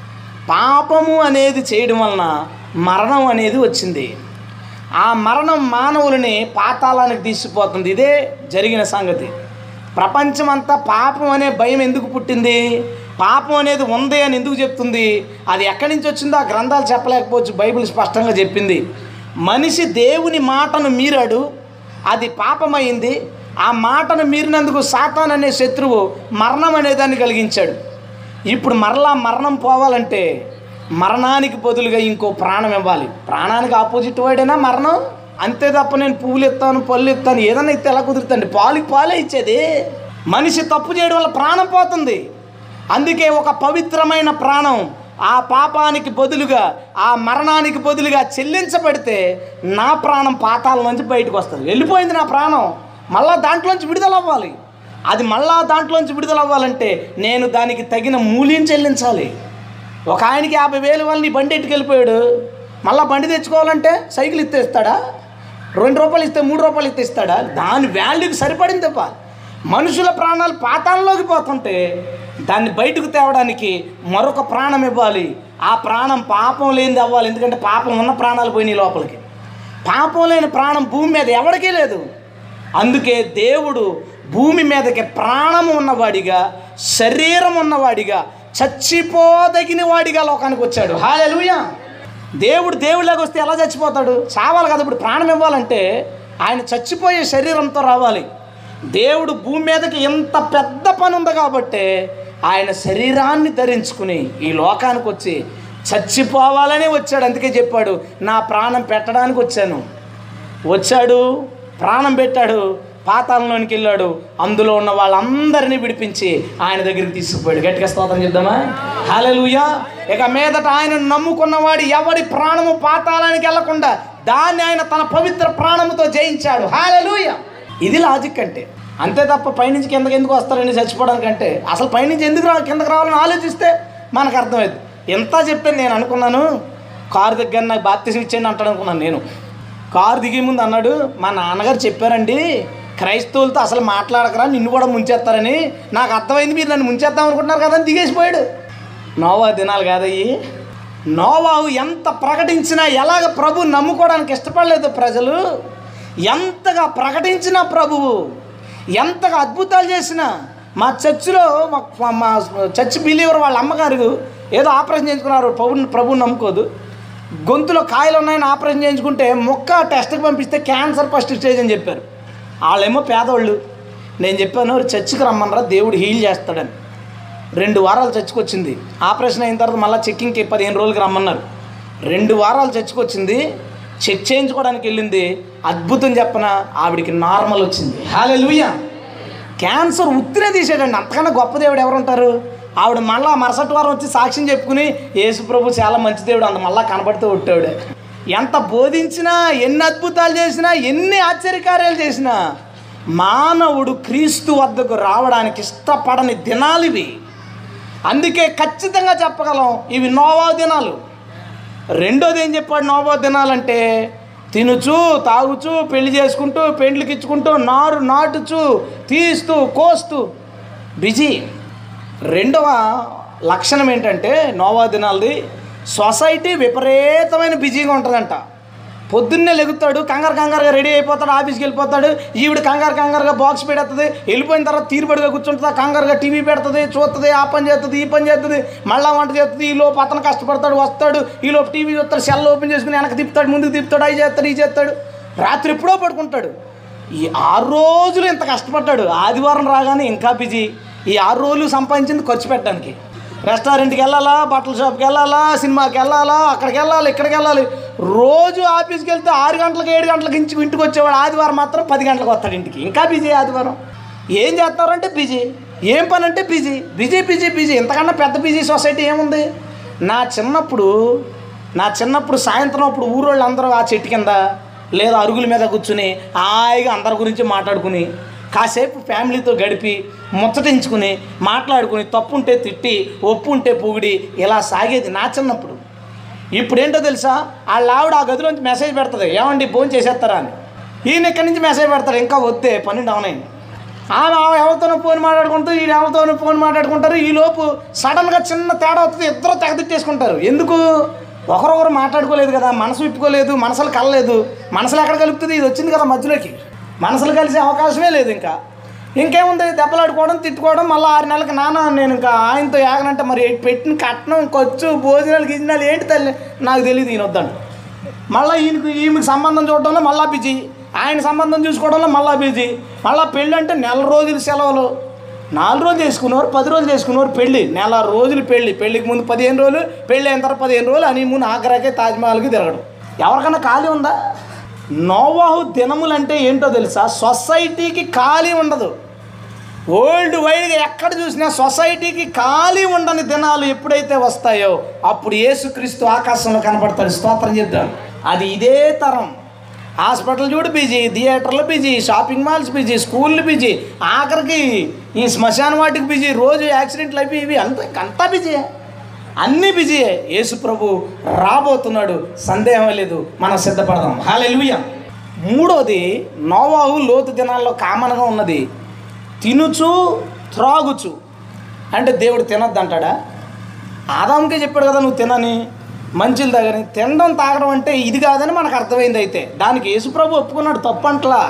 A: పాపము అనేది చేయడం వలన మరణం అనేది వచ్చింది ఆ మరణం మానవులని పాతాళానికి తీసుకుపోతుంది ఇదే జరిగిన సంగతి ప్రపంచమంతా పాపం అనే భయం ఎందుకు పుట్టింది పాపం అనేది ఉంది అని ఎందుకు చెప్తుంది అది ఎక్కడి నుంచి వచ్చిందో ఆ గ్రంథాలు చెప్పలేకపోవచ్చు బైబిల్ స్పష్టంగా చెప్పింది మనిషి దేవుని మాటను మీరాడు అది పాపమైంది ఆ మాటను మీరినందుకు సాతాన్ అనే శత్రువు మరణం అనే దాన్ని కలిగించాడు ఇప్పుడు మరలా మరణం పోవాలంటే మరణానికి బదులుగా ఇంకో ప్రాణం ఇవ్వాలి ప్రాణానికి ఆపోజిట్ వాడేనా మరణం అంతే తప్ప నేను పువ్వులు ఇస్తాను పళ్ళు ఇస్తాను ఏదైనా ఇస్తే ఎలా కుదురుతుంది పాలుకి పాలే ఇచ్చేది మనిషి తప్పు చేయడం వల్ల ప్రాణం పోతుంది అందుకే ఒక పవిత్రమైన ప్రాణం ఆ పాపానికి బదులుగా ఆ మరణానికి బదులుగా చెల్లించబడితే నా ప్రాణం పాతాల నుంచి బయటకు వస్తుంది వెళ్ళిపోయింది నా ప్రాణం మళ్ళా దాంట్లోంచి విడుదల అవ్వాలి అది మళ్ళా దాంట్లోంచి విడుదల అవ్వాలంటే నేను దానికి తగిన మూల్యం చెల్లించాలి ఒక ఆయనకి యాభై వేలు వాళ్ళని బండి ఎట్టుకెళ్ళిపోయాడు
B: మళ్ళీ బండి తెచ్చుకోవాలంటే సైకిల్ ఇస్తే ఇస్తాడా రెండు రూపాయలు ఇస్తే మూడు రూపాయలు ఇస్తే ఇస్తాడా దాని వాల్యూకి సరిపడింది తప్ప మనుషుల ప్రాణాలు పాతాల్లోకి పోతుంటే దాన్ని బయటకు తేవడానికి మరొక ప్రాణం ఇవ్వాలి ఆ ప్రాణం పాపం లేనిది అవ్వాలి ఎందుకంటే పాపం ఉన్న ప్రాణాలు పోయినాయి లోపలికి పాపం లేని ప్రాణం భూమి మీద ఎవరికీ లేదు అందుకే దేవుడు భూమి మీదకి ప్రాణం ఉన్నవాడిగా శరీరం ఉన్నవాడిగా చచ్చిపోదగిన వాడిగా లోకానికి వచ్చాడు హాలెలుయా దేవుడు దేవుడిలాగా వస్తే ఎలా చచ్చిపోతాడు చావాలి కదా ఇప్పుడు ప్రాణం ఇవ్వాలంటే ఆయన చచ్చిపోయే శరీరంతో రావాలి దేవుడు భూమి మీదకి ఎంత పెద్ద పని ఉంది కాబట్టి ఆయన శరీరాన్ని ధరించుకుని ఈ లోకానికి వచ్చి చచ్చిపోవాలని వచ్చాడు అందుకే చెప్పాడు నా ప్రాణం పెట్టడానికి వచ్చాను వచ్చాడు ప్రాణం పెట్టాడు పాతాళంలోనికి వెళ్ళాడు అందులో ఉన్న వాళ్ళందరినీ విడిపించి ఆయన దగ్గరికి తీసుకుపోయాడు గట్టిగా స్తోత్రం చెప్దామా హల్లెలూయా ఇక మీదట ఆయన నమ్ముకున్నవాడు ఎవడి ప్రాణము పాతాళానికి వెళ్లకుండా దాన్ని ఆయన తన పవిత్ర ప్రాణముతో జయించాడు హాలెలూయా ఇది లాజిక్ అంటే అంతే తప్ప పైనుంచి కిందకి ఎందుకు వస్తారని చచ్చిపోవడానికంటే అసలు పైనుంచి ఎందుకు రా కిందకి రావాలని ఆలోచిస్తే మనకు అర్థమైంది ఎంత చెప్పాను నేను అనుకున్నాను కారు దగ్గర నాకు బాప్తిసం ఇచ్చేయండి అంటాడు అనుకున్నాను నేను కారు దిగే ముందు అన్నాడు మా నాన్నగారు చెప్పారండి క్రైస్తవులతో అసలు మాట్లాడకరా నిన్ను కూడా ముంచేస్తారని నాకు అర్థమైంది మీరు నన్ను ముంచేద్దాం అనుకుంటున్నారు కదా అని దిగేసిపోయాడు నోవా దినాలు కాదయ్యి నోవాహు ఎంత ప్రకటించినా ఎలాగ ప్రభు నమ్ముకోవడానికి ఇష్టపడలేదు ప్రజలు ఎంతగా ప్రకటించినా ప్రభువు ఎంతగా అద్భుతాలు చేసినా మా చర్చిలో మా మా చర్చ్ బిలీవర్ వాళ్ళ అమ్మగారు ఏదో ఆపరేషన్ చేయించుకున్నారు ప్రభు ప్రభుని నమ్ముకోదు గొంతులో కాయలు ఉన్నాయని ఆపరేషన్ చేయించుకుంటే మొక్క టెస్ట్కి పంపిస్తే క్యాన్సర్ ఫస్ట్ స్టేజ్ అని చెప్పారు వాళ్ళేమో పేదవాళ్ళు నేను చెప్పాను చర్చికి రమ్మనరా దేవుడు హీల్ చేస్తాడని రెండు వారాలు చర్చికి వచ్చింది ఆపరేషన్ అయిన తర్వాత మళ్ళీ చెక్కింగ్కి పదిహేను రోజులకి రమ్మన్నారు రెండు వారాలు చర్చికి వచ్చింది చెక్ చేయించుకోవడానికి వెళ్ళింది అద్భుతం చెప్పన ఆవిడికి నార్మల్ వచ్చింది హాలెలుయ క్యాన్సర్ ఉత్తినే తీసాడండి అంతకన్నా గొప్ప దేవుడు ఎవరు ఉంటారు ఆవిడ మళ్ళా మరుసటి వారం వచ్చి సాక్ష్యం చెప్పుకుని యేసు ప్రభు చాలా మంచి దేవుడు అంత మళ్ళా కనబడితే కొట్టాడు ఎంత బోధించినా ఎన్ని అద్భుతాలు చేసినా ఎన్ని ఆశ్చర్యకార్యాలు చేసినా మానవుడు క్రీస్తు వద్దకు రావడానికి ఇష్టపడని దినాలు ఇవి అందుకే ఖచ్చితంగా చెప్పగలం ఇవి నోవా దినాలు రెండోది ఏం చెప్పాడు నోవా దినాలంటే తినుచు తాగుచు పెళ్లి చేసుకుంటూ పెండ్లికి ఇచ్చుకుంటూ నారు నాటుచు తీస్తూ కోస్తూ బిజీ రెండవ లక్షణం ఏంటంటే నోవా దినాలది సొసైటీ విపరీతమైన బిజీగా ఉంటుందంట పొద్దున్నే లెగుతాడు కంగారు కంగారుగా రెడీ అయిపోతాడు ఆఫీస్కి వెళ్ళిపోతాడు ఈవిడ కంగారు కంగారుగా బాక్స్ పెడుతుంది వెళ్ళిపోయిన తర్వాత తీరుబడిగా కూర్చుంటుంది కంగారుగా టీవీ పెడుతుంది చూస్తుంది ఆ పని చేస్తుంది ఈ పని చేస్తుంది మళ్ళా వంట చేస్తుంది ఈ లోపు అతను కష్టపడతాడు వస్తాడు ఈ లోపు టీవీ చూస్తాడు సెల్ ఓపెన్ చేసుకుని వెనక తిప్పుతాడు ముందుకు తిప్పుతాడు అవి చేస్తాడు ఈ చేస్తాడు రాత్రి ఎప్పుడో పడుకుంటాడు ఈ ఆరు రోజులు ఇంత కష్టపడ్డాడు ఆదివారం రాగానే ఇంకా బిజీ ఈ ఆరు రోజులు సంపాదించింది ఖర్చు పెట్టడానికి రెస్టారెంట్కి వెళ్ళాలా బట్టల షాప్కి వెళ్ళాలా సినిమాకి వెళ్ళాలా అక్కడికి వెళ్ళాలి ఇక్కడికి వెళ్ళాలి రోజు ఆఫీస్కి వెళ్తే ఆరు గంటలకు ఏడు గంటలకు ఇంటి ఇంటికి వచ్చేవాడు ఆదివారం మాత్రం పది గంటలకు వస్తాడు ఇంటికి ఇంకా బిజీ ఆదివారం ఏం చేస్తారంటే బిజీ ఏం పని అంటే బిజీ బిజీ బిజీ బిజీ ఇంతకన్నా పెద్ద బిజీ సొసైటీ ఏముంది నా చిన్నప్పుడు నా చిన్నప్పుడు సాయంత్రం అప్పుడు ఊరోళ్ళు అందరూ ఆ చెట్టు కింద లేదా అరుగుల మీద కూర్చుని హాయిగా అందరి గురించి మాట్లాడుకుని కాసేపు ఫ్యామిలీతో గడిపి ముచ్చటించుకుని మాట్లాడుకుని తప్పు ఉంటే తిట్టి ఒప్పు ఉంటే పొగిడి ఇలా సాగేది నా చిన్నప్పుడు ఇప్పుడు ఏంటో తెలుసా వాళ్ళ ఆవిడ ఆ గదిలోంచి మెసేజ్ పెడుతుంది ఏమండి ఫోన్ చేసేస్తారా అని ఈయన ఇక్కడి నుంచి మెసేజ్ పెడతారు ఇంకా వద్దే పన్నెండు అవునాయి ఆమె ఆమె ఎవరితోనో ఫోన్ మాట్లాడుకుంటూ ఈయన ఎవరితోనో ఫోన్ మాట్లాడుకుంటారు ఈ లోపు సడన్గా చిన్న తేడా వస్తుంది ఇద్దరు తెగదిట్టేసుకుంటారు ఎందుకు ఒకరొకరు మాట్లాడుకోలేదు కదా మనసు విప్పుకోలేదు మనసులు కలలేదు మనసులు ఎక్కడ కలుపుతుంది ఇది వచ్చింది కదా మధ్యలోకి మనసులు కలిసే అవకాశమే లేదు ఇంకా ఇంకేముంది దెబ్బలాడుకోవడం తిట్టుకోవడం మళ్ళీ ఆరు నెలలకు నాన్న నేను ఇంకా ఆయనతో ఏగనంటే మరి పెట్టిన కట్నం ఖర్చు భోజనాలు గిజనాలు ఏంటి తల్లి నాకు తెలియదు ఈయన వద్దాడు మళ్ళీ ఈయనకు ఈమెకి సంబంధం చూడడంలో మళ్ళా బిజీ ఆయన సంబంధం చూసుకోవడంలో మళ్ళా బిజీ మళ్ళీ పెళ్ళి అంటే నెల రోజులు సెలవులు నాలుగు రోజులు చేసుకునేవారు పది రోజులు చేసుకునేవారు పెళ్ళి నెల రోజులు పెళ్ళి పెళ్ళికి ముందు పదిహేను రోజులు పెళ్ళి అయిన తర్వాత పదిహేను రోజులు అని ముందు ఆగ్రాకే తాజ్మహల్కి తిరగడం ఎవరికైనా ఖాళీ ఉందా నోవాహు దినములు అంటే ఏంటో తెలుసా సొసైటీకి ఖాళీ ఉండదు వరల్డ్ వైడ్గా ఎక్కడ చూసినా సొసైటీకి ఖాళీ ఉండని దినాలు ఎప్పుడైతే వస్తాయో అప్పుడు యేసుక్రీస్తు ఆకాశంలో కనపడతాడు స్తోత్రం చెప్తాడు అది ఇదే తరం హాస్పిటల్ చూడు బిజీ థియేటర్లు బిజీ షాపింగ్ మాల్స్ బిజీ స్కూళ్ళు బిజీ ఆఖరికి ఈ శ్మశాన వాటికి బిజీ రోజు యాక్సిడెంట్లు అవి ఇవి అంత అంతా బిజీ అన్నీ బిజీయే యేసు ప్రభు రాబోతున్నాడు సందేహం లేదు మనం సిద్ధపడదాం హాలెలుయ మూడోది నోవాహు లోతు దినాల్లో కామన్గా ఉన్నది తినుచు త్రాగుచు అంటే దేవుడు తినొద్దంటాడా ఆదాంకే చెప్పాడు కదా నువ్వు తినని మంచిలు తాగని తినడం తాగడం అంటే ఇది కాదని మనకు అర్థమైంది అయితే దానికి యేసుప్రభు ఒప్పుకున్నాడు తప్పంట్లా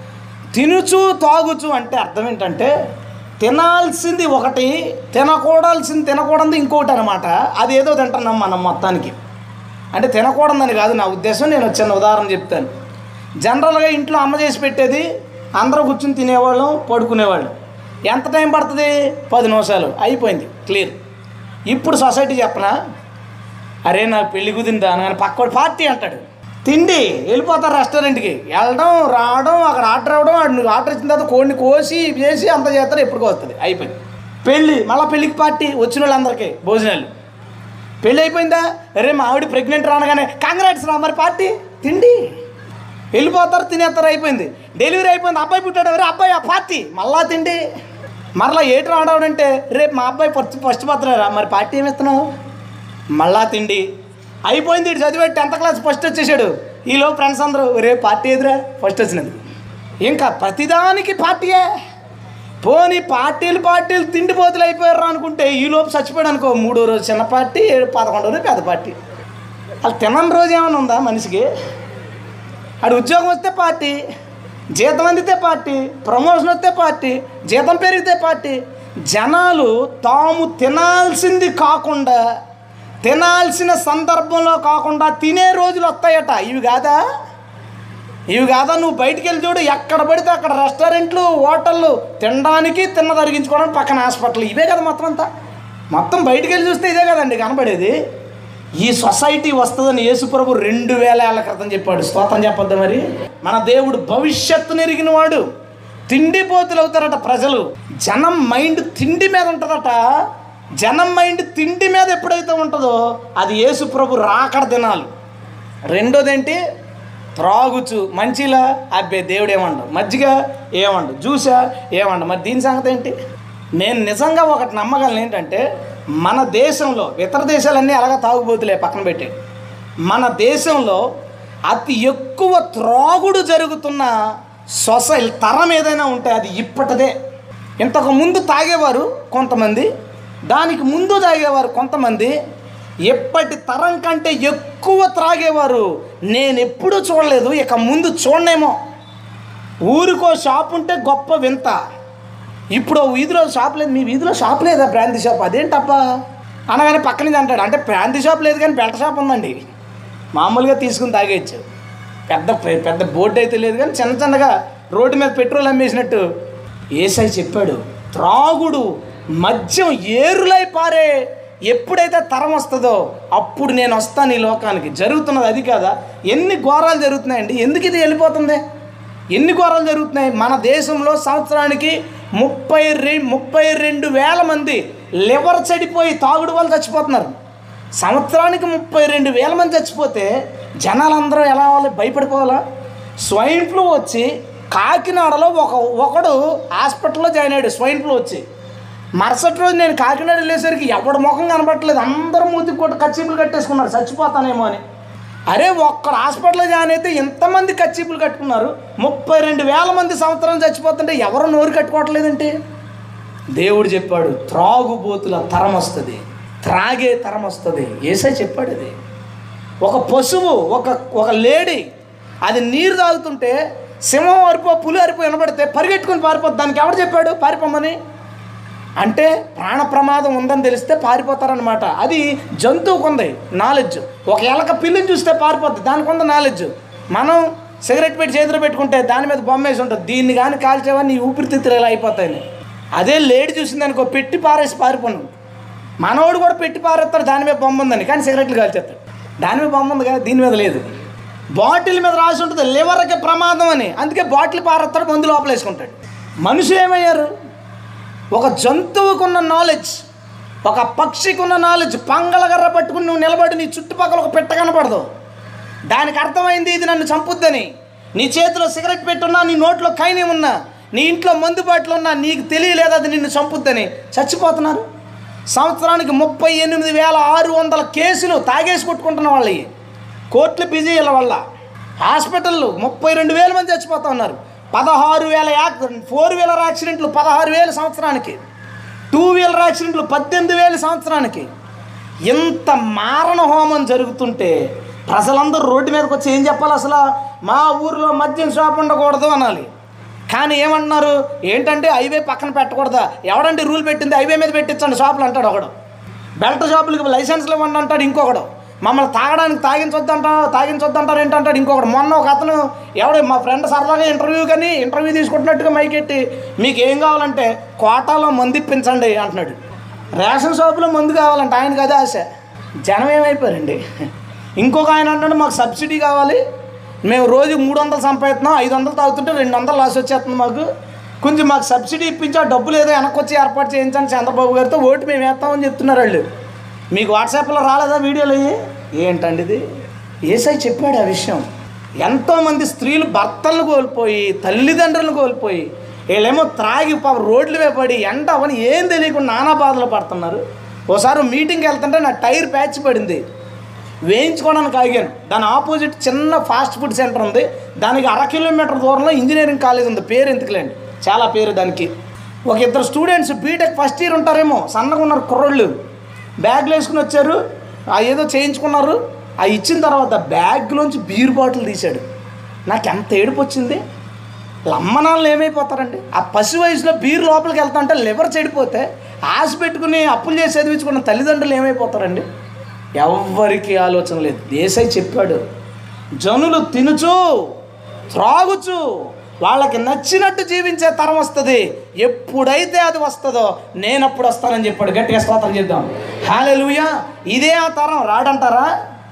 B: తినుచు తాగుచు అంటే అర్థం ఏంటంటే తినాల్సింది ఒకటి తినకూడాల్సింది తినకూడదు ఇంకోటి అనమాట అది ఏదో తింటున్నాం మనం మొత్తానికి అంటే తినకూడదని కాదు నా ఉద్దేశం నేను ఒక చిన్న ఉదాహరణ చెప్తాను జనరల్గా ఇంట్లో అమ్మ చేసి పెట్టేది అందరూ కూర్చుని తినేవాళ్ళం పడుకునేవాళ్ళం ఎంత టైం పడుతుంది పది నిమిషాలు అయిపోయింది క్లియర్ ఇప్పుడు సొసైటీ చెప్పనా అరే నాకు పెళ్లి కుదిరిందా అని పక్కోడు పార్టీ అంటాడు తిండి వెళ్ళిపోతారు రెస్టారెంట్కి వెళ్ళడం రావడం అక్కడ ఆర్డర్ అవ్వడం ఆడు నువ్వు ఆర్డర్ ఇచ్చిన తర్వాత కోడిని కోసి చేసి అంత చేస్తారు ఎప్పటికో వస్తుంది అయిపోయింది పెళ్ళి మళ్ళీ పెళ్ళికి పార్టీ వచ్చిన వాళ్ళందరికీ భోజనాలు పెళ్ళి అయిపోయిందా అరే మా ఆవిడ ప్రెగ్నెంట్ రానగానే కాంగ్రాట్స్ రా మరి పార్టీ తిండి వెళ్ళిపోతారు తినేస్తారు అయిపోయింది డెలివరీ అయిపోయింది అబ్బాయి పుట్టాడు అరే అబ్బాయి ఆ పార్టీ మళ్ళా తిండి మరలా ఏటి రావడం అంటే రేపు మా అబ్బాయి ఫస్ట్ ఫస్ట్ పత్రారా మరి పార్టీ ఏమి ఇస్తున్నావు మళ్ళా తిండి అయిపోయింది ఇటు చదివాడు టెన్త్ క్లాస్ ఫస్ట్ వచ్చేసాడు ఈలో ఫ్రెండ్స్ అందరూ రేపు పార్టీ ఎదురా ఫస్ట్ వచ్చినది ఇంకా ప్రతిదానికి పార్టీయే పోనీ పార్టీలు పార్టీలు తిండిపోతులు అయిపోయారు అనుకుంటే ఈ లోపు చచ్చిపోయాడు అనుకో మూడో రోజు చిన్న పార్టీ ఏడు పదకొండో రోజు పెద్ద పార్టీ అసలు తినని రోజు ఏమైనా ఉందా మనిషికి ఆడు ఉద్యోగం వస్తే పార్టీ జీతం అందితే పార్టీ ప్రమోషన్ వస్తే పార్టీ జీతం పెరిగితే పార్టీ జనాలు తాము తినాల్సింది కాకుండా తినాల్సిన సందర్భంలో కాకుండా తినే రోజులు వస్తాయట ఇవి కాదా ఇవి కాదా నువ్వు బయటికి వెళ్ళి చూడు ఎక్కడ పడితే అక్కడ రెస్టారెంట్లు హోటళ్ళు తినడానికి తిన్న తరిగించుకోవడానికి పక్కన హాస్పిటల్ ఇవే కదా మొత్తం అంతా మొత్తం బయటికి వెళ్ళి చూస్తే ఇదే కదండి కనబడేది ఈ సొసైటీ వస్తుందని యేసుప్రభు రెండు వేల ఏళ్ల క్రితం చెప్పాడు స్తోత్రం చెప్పొద్దా మరి మన దేవుడు భవిష్యత్తును ఎరిగిన వాడు తిండిపోతులు అవుతారట ప్రజలు జనం మైండ్ తిండి మీద ఉంటుందట జనం మైండ్ తిండి మీద ఎప్పుడైతే ఉంటుందో అది యేసుప్రభు రాకడ దినాలు రెండోదేంటి త్రాగుచు మంచిలా అబ్బే దేవుడు ఏమండు మజ్జిగ ఏమండు జ్యూసా ఏమండు మరి దీని సంగతి ఏంటి నేను నిజంగా ఒకటి నమ్మగలను ఏంటంటే మన దేశంలో ఇతర దేశాలన్నీ అలాగా తాగుబోతులే పక్కన పెట్టి మన దేశంలో అతి ఎక్కువ త్రాగుడు జరుగుతున్న సొసై తరం ఏదైనా ఉంటే అది ఇప్పటిదే ఇంతకు ముందు తాగేవారు కొంతమంది దానికి ముందు తాగేవారు కొంతమంది ఎప్పటి తరం కంటే ఎక్కువ త్రాగేవారు నేను ఎప్పుడూ చూడలేదు ఇక ముందు చూడనేమో ఊరికో షాప్ ఉంటే గొప్ప వింత ఇప్పుడు ఓ వీధిలో షాప్ లేదు మీ వీధిలో షాప్ లేదా బ్రాంతి షాప్ అదేంటప్పా అనగానే పక్క నుంచి అంటాడు అంటే బ్రాంతి షాప్ లేదు కానీ బెల్ట్ షాప్ ఉందండి మామూలుగా తీసుకుని తాగేయచ్చు పెద్ద పెద్ద బోర్డు అయితే లేదు కానీ చిన్న చిన్నగా రోడ్డు మీద పెట్రోల్ అమ్మేసినట్టు ఏసై చెప్పాడు త్రాగుడు మద్యం ఏరులై పారే ఎప్పుడైతే తరం వస్తుందో అప్పుడు నేను వస్తాను ఈ లోకానికి జరుగుతున్నది అది కాదా ఎన్ని ఘోరాలు జరుగుతున్నాయండి ఎందుకు ఇది వెళ్ళిపోతుంది ఎన్ని ఘోరాలు జరుగుతున్నాయి మన దేశంలో సంవత్సరానికి ముప్పై రె ముప్పై రెండు వేల మంది లివర్ చెడిపోయి తాగుడు వల్ల చచ్చిపోతున్నారు సంవత్సరానికి ముప్పై రెండు వేల మంది చచ్చిపోతే జనాలందరూ ఎలా అవ్వాలి భయపడిపోవాలా స్వైన్ ఫ్లూ వచ్చి కాకినాడలో ఒక ఒకడు హాస్పిటల్లో జాయిన్ అయ్యాడు స్వైన్ ఫ్లూ వచ్చి మరుసటి రోజు నేను కాకినాడ వెళ్ళేసరికి ఎవడి ముఖం కనబట్టలేదు అందరూ మూతికి కొట్టి కచ్చీపులు కట్టేసుకున్నారు చచ్చిపోతానేమో అని అరే ఒక్కడు హాస్పిటల్లో జాయిన్ అయితే ఎంతమంది కచ్చీపులు కట్టుకున్నారు ముప్పై రెండు వేల మంది సంవత్సరం చచ్చిపోతుంటే ఎవరు నోరు కట్టుకోవట్లేదంటే దేవుడు చెప్పాడు త్రాగుబోతుల తరం వస్తుంది త్రాగే తరం వస్తుంది ఏసై చెప్పాడు అది ఒక పశువు ఒక ఒక లేడీ అది నీరు తాగుతుంటే సింహం అరిపో పులి అరిపో వినబడితే పరిగెట్టుకుని పారిపోద్ది దానికి ఎవడు చెప్పాడు పారిపోమని అంటే ప్రాణ ప్రమాదం ఉందని తెలిస్తే పారిపోతారనమాట అది జంతువుకు ఉంది నాలెడ్జ్ ఒక ఎలక పిల్లిని చూస్తే పారిపోద్ది దానికి ఉంది నాలెడ్జ్ మనం సిగరెట్ పెట్టి చేతిలో పెట్టుకుంటే దాని మీద బొమ్మ వేసి ఉంటుంది దీన్ని కానీ కాల్చేవని నీ ఊపిరితిత్తులు ఇలా అయిపోతాయని అదే లేడీ చూసింది అనుకో పెట్టి పారేసి పారిపోను మనోడు కూడా పెట్టి పారేస్తాడు దాని మీద బొమ్మ ఉందని కానీ సిగరెట్లు కాల్చేస్తాడు దాని మీద బొమ్మ ఉంది కదా దీని మీద లేదు బాటిల్ మీద రాసి ఉంటుంది లివర్కి ప్రమాదం అని అందుకే బాటిల్ పారేస్తాడు మందు లోపల వేసుకుంటాడు మనుషులు ఏమయ్యారు ఒక జంతువుకున్న నాలెడ్జ్ ఒక పక్షికి ఉన్న నాలెడ్జ్ పంగలగర్ర పట్టుకుని నువ్వు నిలబడి నీ చుట్టుపక్కల ఒక పెట్ట కనపడదు దానికి అర్థమైంది ఇది నన్ను చంపుద్దని నీ చేతిలో సిగరెట్ పెట్టున్నా నీ నోట్లో కైని ఉన్నా నీ ఇంట్లో మందు బాటలు ఉన్నా నీకు తెలియలేదు అది నిన్ను చంపుద్దని చచ్చిపోతున్నారు సంవత్సరానికి ముప్పై ఎనిమిది వేల ఆరు వందల కేసులు తాగేసి కొట్టుకుంటున్న వాళ్ళవి కోర్టులు బిజీ వీళ్ళ వల్ల హాస్పిటల్లో ముప్పై రెండు వేల మంది చచ్చిపోతా ఉన్నారు పదహారు వేల యాక్ ఫోర్ వీలర్ యాక్సిడెంట్లు పదహారు వేలు సంవత్సరానికి టూ వీలర్ యాక్సిడెంట్లు పద్దెనిమిది వేలు సంవత్సరానికి ఇంత మారణ హోమం జరుగుతుంటే ప్రజలందరూ రోడ్డు మీదకి వచ్చి ఏం చెప్పాలి అసలు మా ఊరిలో మద్యం షాప్ ఉండకూడదు అనాలి కానీ ఏమంటున్నారు ఏంటంటే హైవే పక్కన పెట్టకూడదా ఎవడంటే రూల్ పెట్టింది హైవే మీద పెట్టించండి షాపులు అంటాడు ఒకడు బెల్ట్ షాపులకి లైసెన్స్లు ఇవ్వండి అంటాడు ఇంకొకడు మమ్మల్ని తాగడానికి తాగించొద్దంట తాగించొద్దంటారు ఏంటంటాడు ఇంకొకడు మొన్న ఒక అతను ఎవడో మా ఫ్రెండ్ సరదాగా ఇంటర్వ్యూ కానీ ఇంటర్వ్యూ తీసుకుంటున్నట్టుగా మైకెట్టి మీకు ఏం కావాలంటే కోటాలో మందు ఇప్పించండి అంటున్నాడు రేషన్ షాపులో మందు కావాలంటే ఆయనకి అదే ఆశ జనం ఏమైపోయారండి ఇంకొక ఆయన అంటాడు మాకు సబ్సిడీ కావాలి మేము రోజు మూడు వందలు సంపాదిస్తున్నాం ఐదు వందలు తాగుతుంటే రెండు వందలు లాస్ వచ్చేస్తుంది మాకు కొంచెం మాకు సబ్సిడీ ఇప్పించి ఆ డబ్బులు ఏదో వెనక్కి వచ్చి ఏర్పాటు చేయించండి చంద్రబాబు గారితో ఓటు మేము వేస్తామని చెప్తున్నారు వాళ్ళు మీకు వాట్సాప్లో రాలేదా వీడియోలు అయ్యి ఏంటండి ఇది ఏసై చెప్పాడు ఆ విషయం ఎంతోమంది స్త్రీలు భర్తలను కోల్పోయి తల్లిదండ్రులను కోల్పోయి వీళ్ళేమో త్రాగి పాప రోడ్లు మీద పడి ఎండ అవని ఏం తెలియకుండా నానా బాధలు పడుతున్నారు ఓసారి మీటింగ్కి వెళ్తుంటే నా టైర్ ప్యాచ్ పడింది వేయించుకోవడానికి ఆగాను దాని ఆపోజిట్ చిన్న ఫాస్ట్ ఫుడ్ సెంటర్ ఉంది దానికి అర కిలోమీటర్ దూరంలో ఇంజనీరింగ్ కాలేజ్ ఉంది పేరు ఎందుకులేండి చాలా పేరు దానికి ఒక ఇద్దరు స్టూడెంట్స్ బీటెక్ ఫస్ట్ ఇయర్ ఉంటారేమో సన్నగా ఉన్నారు కుర్రోళ్ళు బ్యాగ్లు వేసుకుని వచ్చారు ఆ ఏదో చేయించుకున్నారు ఆ ఇచ్చిన తర్వాత బ్యాగ్లోంచి బీర్ బాటిల్ తీశాడు నాకు ఎంత ఏడుపు వచ్చింది లమ్మనాళ్ళు ఏమైపోతారండి ఆ పసి వయసులో బీర్ లోపలికి వెళ్తా అంటే లివర్ చెడిపోతే ఆశ పెట్టుకుని అప్పులు చేసి చదివించుకున్న తల్లిదండ్రులు ఏమైపోతారండి ఎవ్వరికి ఆలోచన లేదు దేశాయి చెప్పాడు జనులు తినుచు త్రాగుచు వాళ్ళకి నచ్చినట్టు జీవించే తరం వస్తుంది ఎప్పుడైతే అది వస్తుందో నేను అప్పుడు వస్తానని చెప్పాడు గట్టిగా స్తోత్రం చేద్దాం హాలెలుయా ఇదే ఆ తరం రాడంటారా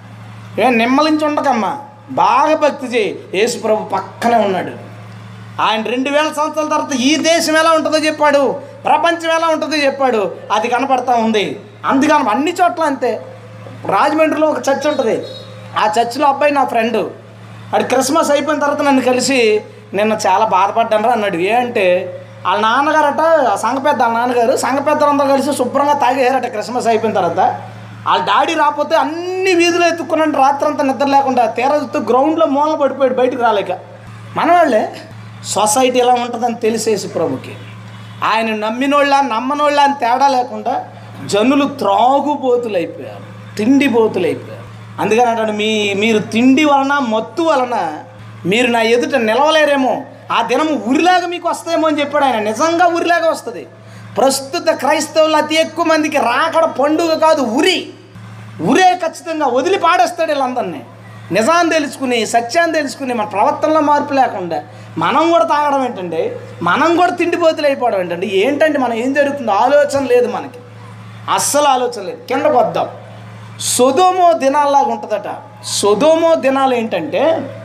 B: ఏ నిమ్మలించి ఉండకమ్మా బాగా భక్తి చేయి యేసుప్రభు పక్కనే ఉన్నాడు ఆయన రెండు వేల సంవత్సరాల తర్వాత ఈ దేశం ఎలా ఉంటుందో చెప్పాడు ప్రపంచం ఎలా ఉంటుందో చెప్పాడు అది కనపడతా ఉంది అందుకని అన్ని చోట్ల అంతే రాజమండ్రిలో ఒక చర్చ్ ఉంటుంది ఆ చర్చిలో అబ్బాయి నా ఫ్రెండ్ అది క్రిస్మస్ అయిపోయిన తర్వాత నన్ను కలిసి నిన్న చాలా బాధపడ్డాను అన్నాడు ఏ అంటే వాళ్ళ నాన్నగారట ఆ సంఘ పెద్ద వాళ్ళ నాన్నగారు సంఘ పెద్దలందరూ కలిసి శుభ్రంగా తాగేయారట క్రిస్మస్ అయిపోయిన తర్వాత వాళ్ళ డాడీ రాకపోతే అన్ని వీధులు ఎత్తుకున్నాడు రాత్రంతా నిద్ర లేకుండా తీరా చూస్తూ గ్రౌండ్లో మూల పడిపోయాడు బయటికి రాలేక మనవాళ్ళే సొసైటీ ఎలా ఉంటుందని తెలిసేసి ప్రభుకి ఆయన నమ్మినోళ్ళ నమ్మనోళ్ళ అని తేడా లేకుండా జనులు త్రాగుబోతులు అయిపోయారు తిండిబోతులు అయిపోయారు అందుకని అంటాడు మీ మీరు తిండి వలన మత్తు వలన మీరు నా ఎదుట నిలవలేరేమో ఆ దినం ఉరిలాగా మీకు వస్తాయేమో అని చెప్పాడు ఆయన నిజంగా ఉరిలాగా వస్తుంది ప్రస్తుత క్రైస్తవులు అతి ఎక్కువ మందికి రాకడ పండుగ కాదు ఉరి ఉరే ఖచ్చితంగా వదిలి పాడేస్తాడు వీళ్ళందరినీ నిజాన్ని తెలుసుకుని సత్యాన్ని తెలుసుకుని మన ప్రవర్తనలో మార్పు లేకుండా మనం కూడా తాగడం ఏంటండి మనం కూడా తిండిపోతులు అయిపోవడం ఏంటండి ఏంటంటే మనం ఏం జరుగుతుందో ఆలోచన లేదు మనకి అస్సలు ఆలోచన లేదు కిందకు వద్దాం సొదోమో దినాల్లాగా ఉంటుందట సొదోమో దినాలు ఏంటంటే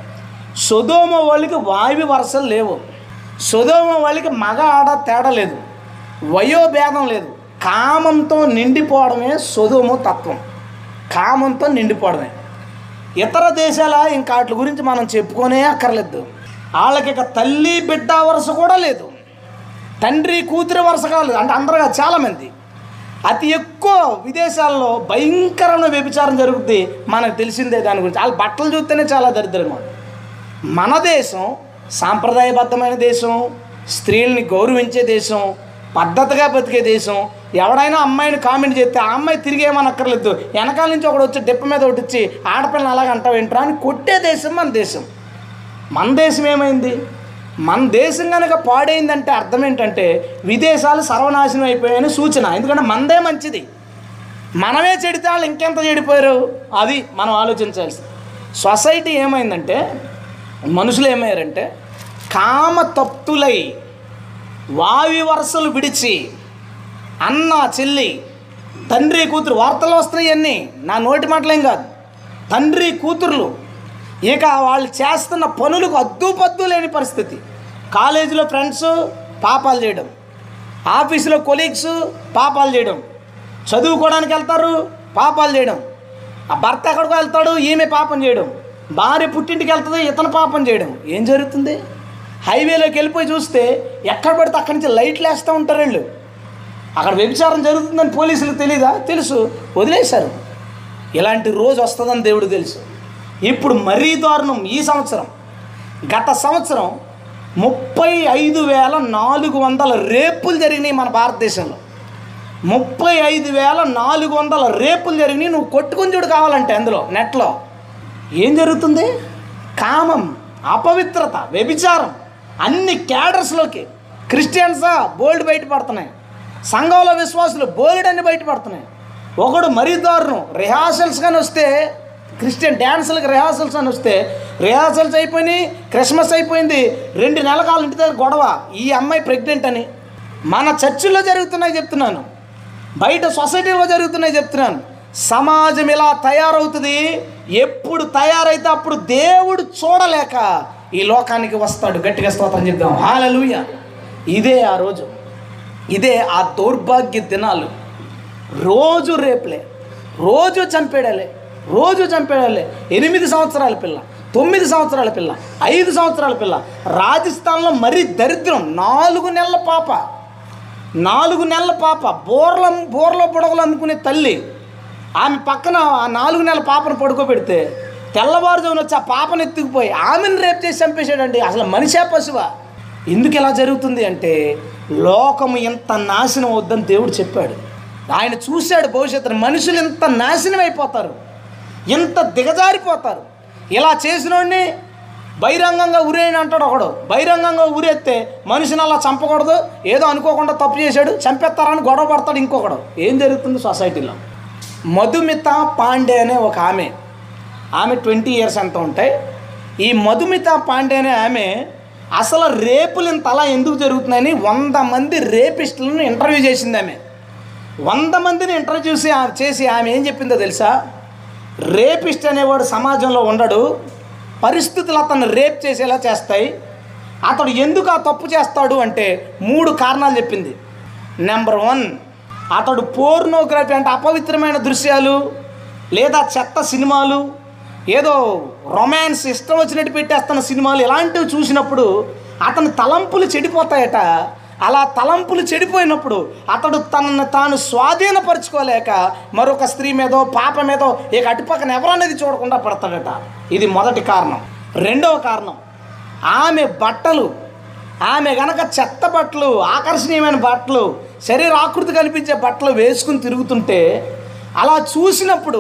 B: సొదోమ వాళ్ళకి వాయువి వరసలు లేవు సొదోమ వాళ్ళకి మగ ఆడ తేడా లేదు వయోభేదం లేదు కామంతో నిండిపోవడమే సొదోమో తత్వం కామంతో నిండిపోవడమే ఇతర దేశాల ఇంకా వాటి గురించి మనం చెప్పుకోనే అక్కర్లేదు వాళ్ళకి ఇక తల్లి బిడ్డ వరుస కూడా లేదు తండ్రి కూతురి వరుస కాలేదు అంటే అందరూ కాదు, చాలామంది అతి ఎక్కువ విదేశాల్లో భయంకరమైన వ్యభిచారం జరుగుద్ది మనకు తెలిసిందే దాని గురించి వాళ్ళ బట్టలు చూస్తేనే చాలా దరిద్రంగా ఉంది మన దేశం సాంప్రదాయబద్ధమైన దేశం స్త్రీల్ని గౌరవించే దేశం పద్ధతిగా బతికే దేశం ఎవడైనా అమ్మాయిని కామెంట్ చేస్తే ఆ అమ్మాయి తిరిగి ఏమనక్కర్లేదు వెనకాల నుంచి ఒకడు వచ్చి డిప్ప మీద ఒకటి ఇచ్చి ఆడపిల్లని అలాగ అంటావేంట్రా అని కొట్టే దేశం మన దేశం మన దేశం ఏమైంది మన దేశం కనుక పాడైందంటే అర్థం ఏంటంటే విదేశాలు సర్వనాశనం అయిపోయాయని సూచన ఎందుకంటే మనదే మంచిది మనమే చెడితే వాళ్ళు ఇంకెంత చెడిపోయారు అది మనం ఆలోచించాల్సింది సొసైటీ ఏమైందంటే మనుషులు ఏమయ్యారంటే కామ తప్తులై వావి వరసలు విడిచి అన్న చెల్లి తండ్రి కూతురు వార్తలు వస్తున్నాయి అన్నీ నా నోటి మాటలేం కాదు తండ్రి కూతుర్లు ఇక వాళ్ళు చేస్తున్న పనులకు అద్దు పద్దు లేని పరిస్థితి కాలేజీలో ఫ్రెండ్స్ పాపాలు చేయడం ఆఫీసులో కొలీగ్స్ పాపాలు చేయడం చదువుకోవడానికి వెళ్తారు పాపాలు చేయడం ఆ భర్త ఎక్కడికో వెళ్తాడు ఈమె పాపం చేయడం భార్య పుట్టింటికి వెళ్తుంది ఇతను పాపం చేయడం ఏం జరుగుతుంది హైవేలోకి వెళ్ళిపోయి చూస్తే ఎక్కడ పడితే అక్కడి నుంచి లైట్లు వేస్తూ ఉంటారు వీళ్ళు అక్కడ వ్యభిచారం జరుగుతుందని పోలీసులకు తెలీదా తెలుసు వదిలేశారు ఇలాంటి రోజు వస్తుందని దేవుడు తెలుసు ఇప్పుడు మరీ దారుణం ఈ సంవత్సరం గత సంవత్సరం ముప్పై ఐదు వేల నాలుగు వందల రేపులు జరిగినాయి మన భారతదేశంలో ముప్పై ఐదు వేల నాలుగు వందల రేపులు జరిగినాయి నువ్వు కొట్టుకుని చూడు కావాలంటే అందులో నెట్లో ఏం జరుగుతుంది కామం అపవిత్రత వ్యభిచారం అన్ని క్యాడర్స్లోకి క్రిస్టియన్సా బోల్డ్ బయటపడుతున్నాయి సంఘంలో విశ్వాసులు బోల్డ్ అన్ని బయటపడుతున్నాయి ఒకడు మరీ దారుణం రిహార్సల్స్ కానీ వస్తే క్రిస్టియన్ డ్యాన్సులకు రిహార్సల్స్ అని వస్తే రిహార్సల్స్ అయిపోయినాయి క్రిస్మస్ అయిపోయింది రెండు నెలల కాలం ఇంటి దగ్గర గొడవ ఈ అమ్మాయి ప్రెగ్నెంట్ అని మన చర్చిల్లో జరుగుతున్నాయి చెప్తున్నాను బయట సొసైటీలో జరుగుతున్నాయి చెప్తున్నాను సమాజం ఇలా తయారవుతుంది ఎప్పుడు తయారైతే అప్పుడు దేవుడు చూడలేక ఈ లోకానికి వస్తాడు గట్టిగా స్తోత్రం చెప్దాం హాలలుయ ఇదే ఆ రోజు ఇదే ఆ దౌర్భాగ్య దినాలు రోజు రేపులే రోజు చంపేడాలే రోజు చంపేడాలే ఎనిమిది సంవత్సరాల పిల్ల తొమ్మిది సంవత్సరాల పిల్ల ఐదు సంవత్సరాల పిల్ల రాజస్థాన్లో మరీ దరిద్రం నాలుగు నెలల పాప నాలుగు నెలల పాప బోర్ల బోర్ల బుడగలు అనుకునే తల్లి ఆమె పక్కన ఆ నాలుగు నెలల పాపను పడుకోబెడితే తెల్లవారుజామున వచ్చి ఆ పాపను ఎత్తుకుపోయి ఆమెను రేపు చేసి చంపేశాడండి అసలు మనిషే పశువా ఎందుకు ఇలా జరుగుతుంది అంటే లోకము ఎంత నాశనం అవుద్దని దేవుడు చెప్పాడు ఆయన చూశాడు భవిష్యత్తును మనుషులు ఎంత నాశనం అయిపోతారు ఎంత దిగజారిపోతారు ఇలా చేసినోడిని బహిరంగంగా ఉరేయని అంటాడు ఒకడు బహిరంగంగా ఉరేస్తే మనిషిని అలా చంపకూడదు ఏదో అనుకోకుండా తప్పు చేశాడు చంపేస్తారని గొడవ పడతాడు ఇంకొకడు ఏం జరుగుతుంది సొసైటీలో మధుమిత పాండే అనే ఒక ఆమె ఆమె ట్వంటీ ఇయర్స్ ఎంత ఉంటాయి ఈ మధుమిత పాండే అనే ఆమె అసలు రేపులు ఇంత అలా ఎందుకు జరుగుతున్నాయని వంద మంది రేపిస్టులను ఇంటర్వ్యూ చేసింది ఆమె వంద మందిని ఇంటర్వ్యూ చేసి ఆ- చేసి ఆమె ఏం చెప్పిందో తెలుసా రేపిస్ట్ అనేవాడు సమాజంలో ఉండడు పరిస్థితులు అతన్ని రేప్ చేసేలా చేస్తాయి అతడు ఎందుకు ఆ తప్పు చేస్తాడు అంటే మూడు కారణాలు చెప్పింది నెంబర్ వన్ అతడు పోర్నోగ్రఫీ అంటే అపవిత్రమైన దృశ్యాలు లేదా చెత్త సినిమాలు ఏదో రొమాన్స్ ఇష్టం వచ్చినట్టు పెట్టేస్తున్న సినిమాలు ఇలాంటివి చూసినప్పుడు అతని తలంపులు చెడిపోతాయట అలా తలంపులు చెడిపోయినప్పుడు అతడు తనను తాను స్వాధీనపరచుకోలేక మరొక స్త్రీ మీదో పాప మీదో ఇక అటుపక్కన ఎవరనేది చూడకుండా పడతాడట ఇది మొదటి కారణం రెండవ కారణం ఆమె బట్టలు ఆమె గనక చెత్త బట్టలు ఆకర్షణీయమైన బట్టలు శరీర ఆకృతి కనిపించే బట్టలు వేసుకుని తిరుగుతుంటే అలా చూసినప్పుడు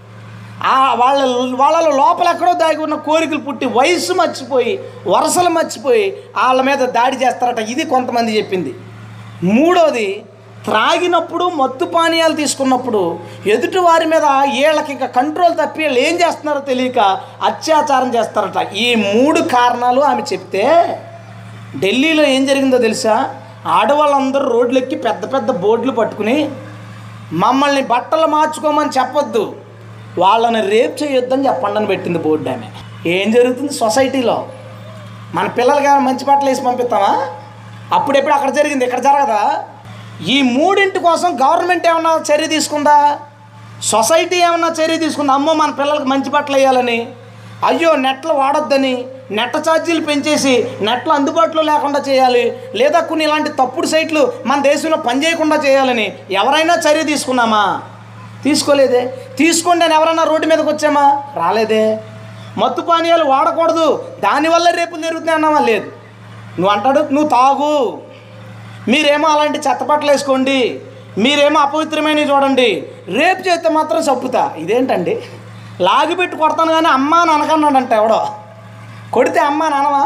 B: ఆ వాళ్ళ వాళ్ళలో లోపల ఎక్కడో దాగి ఉన్న కోరికలు పుట్టి వయసు మర్చిపోయి వరసలు మర్చిపోయి వాళ్ళ మీద దాడి చేస్తారట ఇది కొంతమంది చెప్పింది మూడోది త్రాగినప్పుడు మత్తు పానీయాలు తీసుకున్నప్పుడు ఎదుటి వారి మీద వీళ్ళకి ఇంకా కంట్రోల్ తప్పి వీళ్ళు ఏం చేస్తున్నారో తెలియక అత్యాచారం చేస్తారట ఈ మూడు కారణాలు ఆమె చెప్తే ఢిల్లీలో ఏం జరిగిందో తెలుసా ఆడవాళ్ళందరూ రోడ్లెక్కి పెద్ద పెద్ద బోర్డులు పట్టుకుని మమ్మల్ని బట్టలు మార్చుకోమని చెప్పొద్దు వాళ్ళని రేప్ చేయొద్దని చెప్పండి అని పెట్టింది బోర్డు ఆమె ఏం జరుగుతుంది సొసైటీలో మన పిల్లలకి ఏమైనా మంచి బట్టలు వేసి పంపిస్తామా అప్పుడెప్పుడు అక్కడ జరిగింది ఇక్కడ జరగదా ఈ మూడింటి కోసం గవర్నమెంట్ ఏమన్నా చర్య తీసుకుందా సొసైటీ ఏమన్నా చర్య తీసుకుందా అమ్మో మన పిల్లలకి మంచి బట్టలు వేయాలని అయ్యో నెట్లు వాడొద్దని నెట్ ఛార్జీలు పెంచేసి నెట్లు అందుబాటులో లేకుండా చేయాలి లేదా కొన్ని ఇలాంటి తప్పుడు సైట్లు మన దేశంలో పనిచేయకుండా చేయాలని ఎవరైనా చర్య తీసుకున్నామా తీసుకోలేదే తీసుకోండి అని ఎవరైనా రోడ్డు మీదకి వచ్చామా రాలేదే మత్తు పానీయాలు వాడకూడదు దానివల్ల రేపు జరుగుతున్నాయి అన్నావా లేదు నువ్వు అంటాడు నువ్వు తాగు మీరేమో అలాంటి చెత్తపట్టలు వేసుకోండి మీరేమో అపవిత్రమైనవి చూడండి రేపు చేస్తే మాత్రం చప్పుతా ఇదేంటండి లాగిపెట్టి కొడతాను కానీ అమ్మా నాన్నకన్నాడంట ఎవడో కొడితే అమ్మా నాన్నవా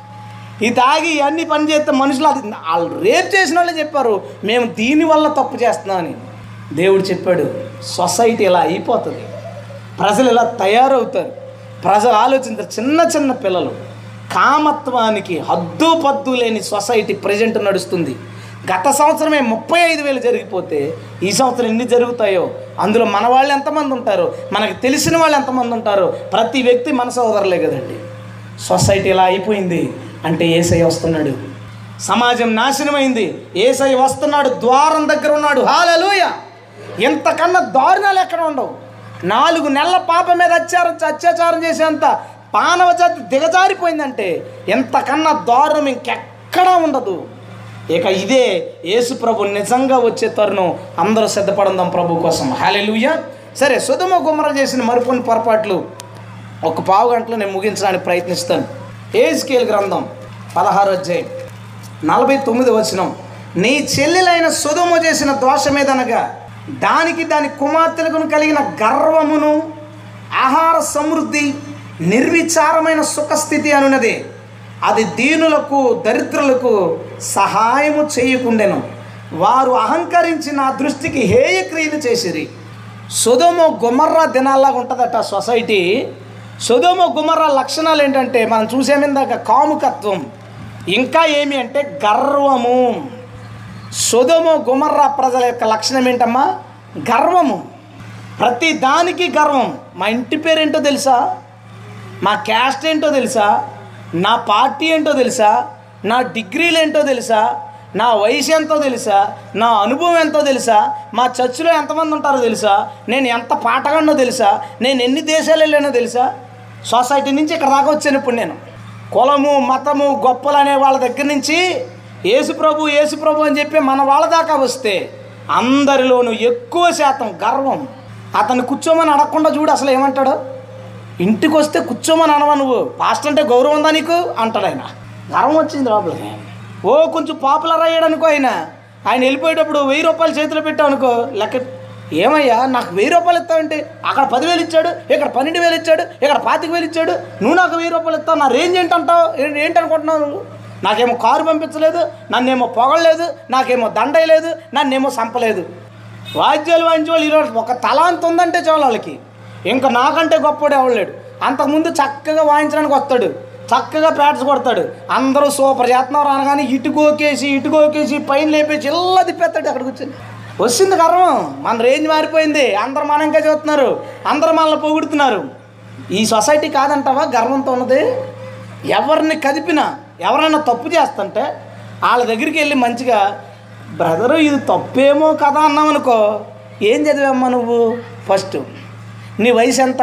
B: ఈ తాగి ఇవన్నీ పని చేస్తే మనుషులు అది వాళ్ళు రేప్ చేసిన వాళ్ళే చెప్పారు మేము దీనివల్ల తప్పు చేస్తున్నామని దేవుడు చెప్పాడు సొసైటీ ఇలా అయిపోతుంది ప్రజలు ఇలా తయారవుతారు ప్రజలు ఆలోచించారు చిన్న చిన్న పిల్లలు కామత్వానికి హద్దు పద్దు లేని సొసైటీ ప్రజెంట్ నడుస్తుంది గత సంవత్సరమే ముప్పై ఐదు వేలు జరిగిపోతే ఈ సంవత్సరం ఎన్ని జరుగుతాయో అందులో మన వాళ్ళు ఎంతమంది ఉంటారు మనకు తెలిసిన వాళ్ళు ఎంతమంది ఉంటారు ప్రతి వ్యక్తి మన సోదరులే కదండి సొసైటీ ఇలా అయిపోయింది అంటే ఏసై వస్తున్నాడు సమాజం నాశనమైంది ఏసై వస్తున్నాడు ద్వారం దగ్గర ఉన్నాడు హాలలోయ ఇంతకన్నా దారుణాలు ఎక్కడ ఉండవు నాలుగు నెలల పాప మీద అత్యాచారం అత్యాచారం చేసేంత పానవ జాతి దిగజారిపోయిందంటే ఎంతకన్నా దారుణం ఇంకెక్కడా ఉండదు ఇక ఇదే యేసు ప్రభు నిజంగా వచ్చే తరుణం అందరూ సిద్ధపడందాం ప్రభు కోసం హాలెలుయ్య సరే సుధమ గుమ్మర చేసిన మరికొన్ని పొరపాట్లు ఒక పావు గంటలో నేను ముగించడానికి ప్రయత్నిస్తాను ఏజ్కేల్ గ్రంథం పదహారు అధ్యాయం నలభై తొమ్మిది వచనం నీ చెల్లెలైన సుధము చేసిన దోషమేదనగా దానికి దాని కుమార్తెలకు కలిగిన గర్వమును ఆహార సమృద్ధి నిర్విచారమైన సుఖస్థితి అనున్నదే అది దీనులకు దరిద్రులకు సహాయము చేయకుండెను వారు అహంకరించి నా దృష్టికి హేయ క్రియలు చేసిరి సుధోమో గుమర్రా దినాల్లాగా ఉంటుందట సొసైటీ సుధోమో గుమర్రా లక్షణాలు ఏంటంటే మనం చూసేమిందాక కాముకత్వం ఇంకా ఏమి అంటే గర్వము సుధోమో గుమర్రా ప్రజల యొక్క లక్షణం ఏంటమ్మా గర్వము ప్రతి దానికి గర్వం మా ఇంటి పేరేంటో తెలుసా మా క్యాస్ట్ ఏంటో తెలుసా నా పార్టీ ఏంటో తెలుసా నా డిగ్రీలు ఏంటో తెలుసా నా వయసు ఎంతో తెలుసా నా అనుభవం ఎంతో తెలుసా మా చర్చిలో ఎంతమంది ఉంటారో తెలుసా నేను ఎంత పాటగానో తెలుసా నేను ఎన్ని దేశాలు వెళ్ళానో తెలుసా సొసైటీ నుంచి ఇక్కడ దాకా వచ్చాను ఇప్పుడు నేను కులము మతము గొప్పలు అనే వాళ్ళ దగ్గర నుంచి యేసు ప్రభు యేసు ప్రభు అని చెప్పి మన వాళ్ళ దాకా వస్తే అందరిలోనూ ఎక్కువ శాతం గర్వం అతను కూర్చోమని అడగకుండా చూడు అసలు ఏమంటాడు ఇంటికి వస్తే కూర్చోమని అనవా నువ్వు పాస్ట్ అంటే గౌరవం ఉందా నీకు అంటాడు ఆయన గర్వం వచ్చింది లోపలికి ఓ కొంచెం పాపులర్ అయ్యాడనుకో ఆయన ఆయన వెళ్ళిపోయేటప్పుడు వెయ్యి రూపాయలు చేతిలో పెట్టావు అనుకో లెక్క ఏమయ్యా నాకు వెయ్యి రూపాయలు ఇస్తావంటే అక్కడ పదివేలు ఇచ్చాడు ఇక్కడ పన్నెండు వేలు ఇచ్చాడు ఇక్కడ పాతిక వేలు ఇచ్చాడు నువ్వు నాకు వెయ్యి రూపాయలు ఇస్తావు నా రేంజ్ ఏంటంటావు ఏ- ఏంటనుకుంటున్నావు నువ్వు నాకేమో కారు పంపించలేదు నన్నేమో పొగలేదు నాకేమో దండయలేదు నన్నేమో సంపలేదు వాద్యాలు వాయించే వాళ్ళు ఈరోజు ఒక తలాంత ఉందంటే చాలు వాళ్ళకి ఇంకా నాకంటే గొప్పవాడు ఎవడలేడు అంతకుముందు చక్కగా వాయించడానికి వస్తాడు చక్కగా ప్యాట్స్ కొడతాడు అందరూ సూపర్ చేస్తున్నారు అనగానే ఇటుకోకేసి ఇటుకోకేసి పైన లేపేసి ఇలా తిప్పేస్తాడు అక్కడికి వచ్చి వచ్చింది గర్వం మన రేంజ్ మారిపోయింది అందరు మనం ఇంకా చూస్తున్నారు అందరు మనల్ని పొగుడుతున్నారు ఈ సొసైటీ కాదంటావా గర్వంతో ఉన్నది ఎవరిని కదిపినా ఎవరైనా తప్పు చేస్తుంటే వాళ్ళ దగ్గరికి వెళ్ళి మంచిగా బ్రదరు ఇది తప్పేమో కదా అన్నావు అనుకో ఏం చదివమ్మా నువ్వు ఫస్ట్ నీ వయసు ఎంత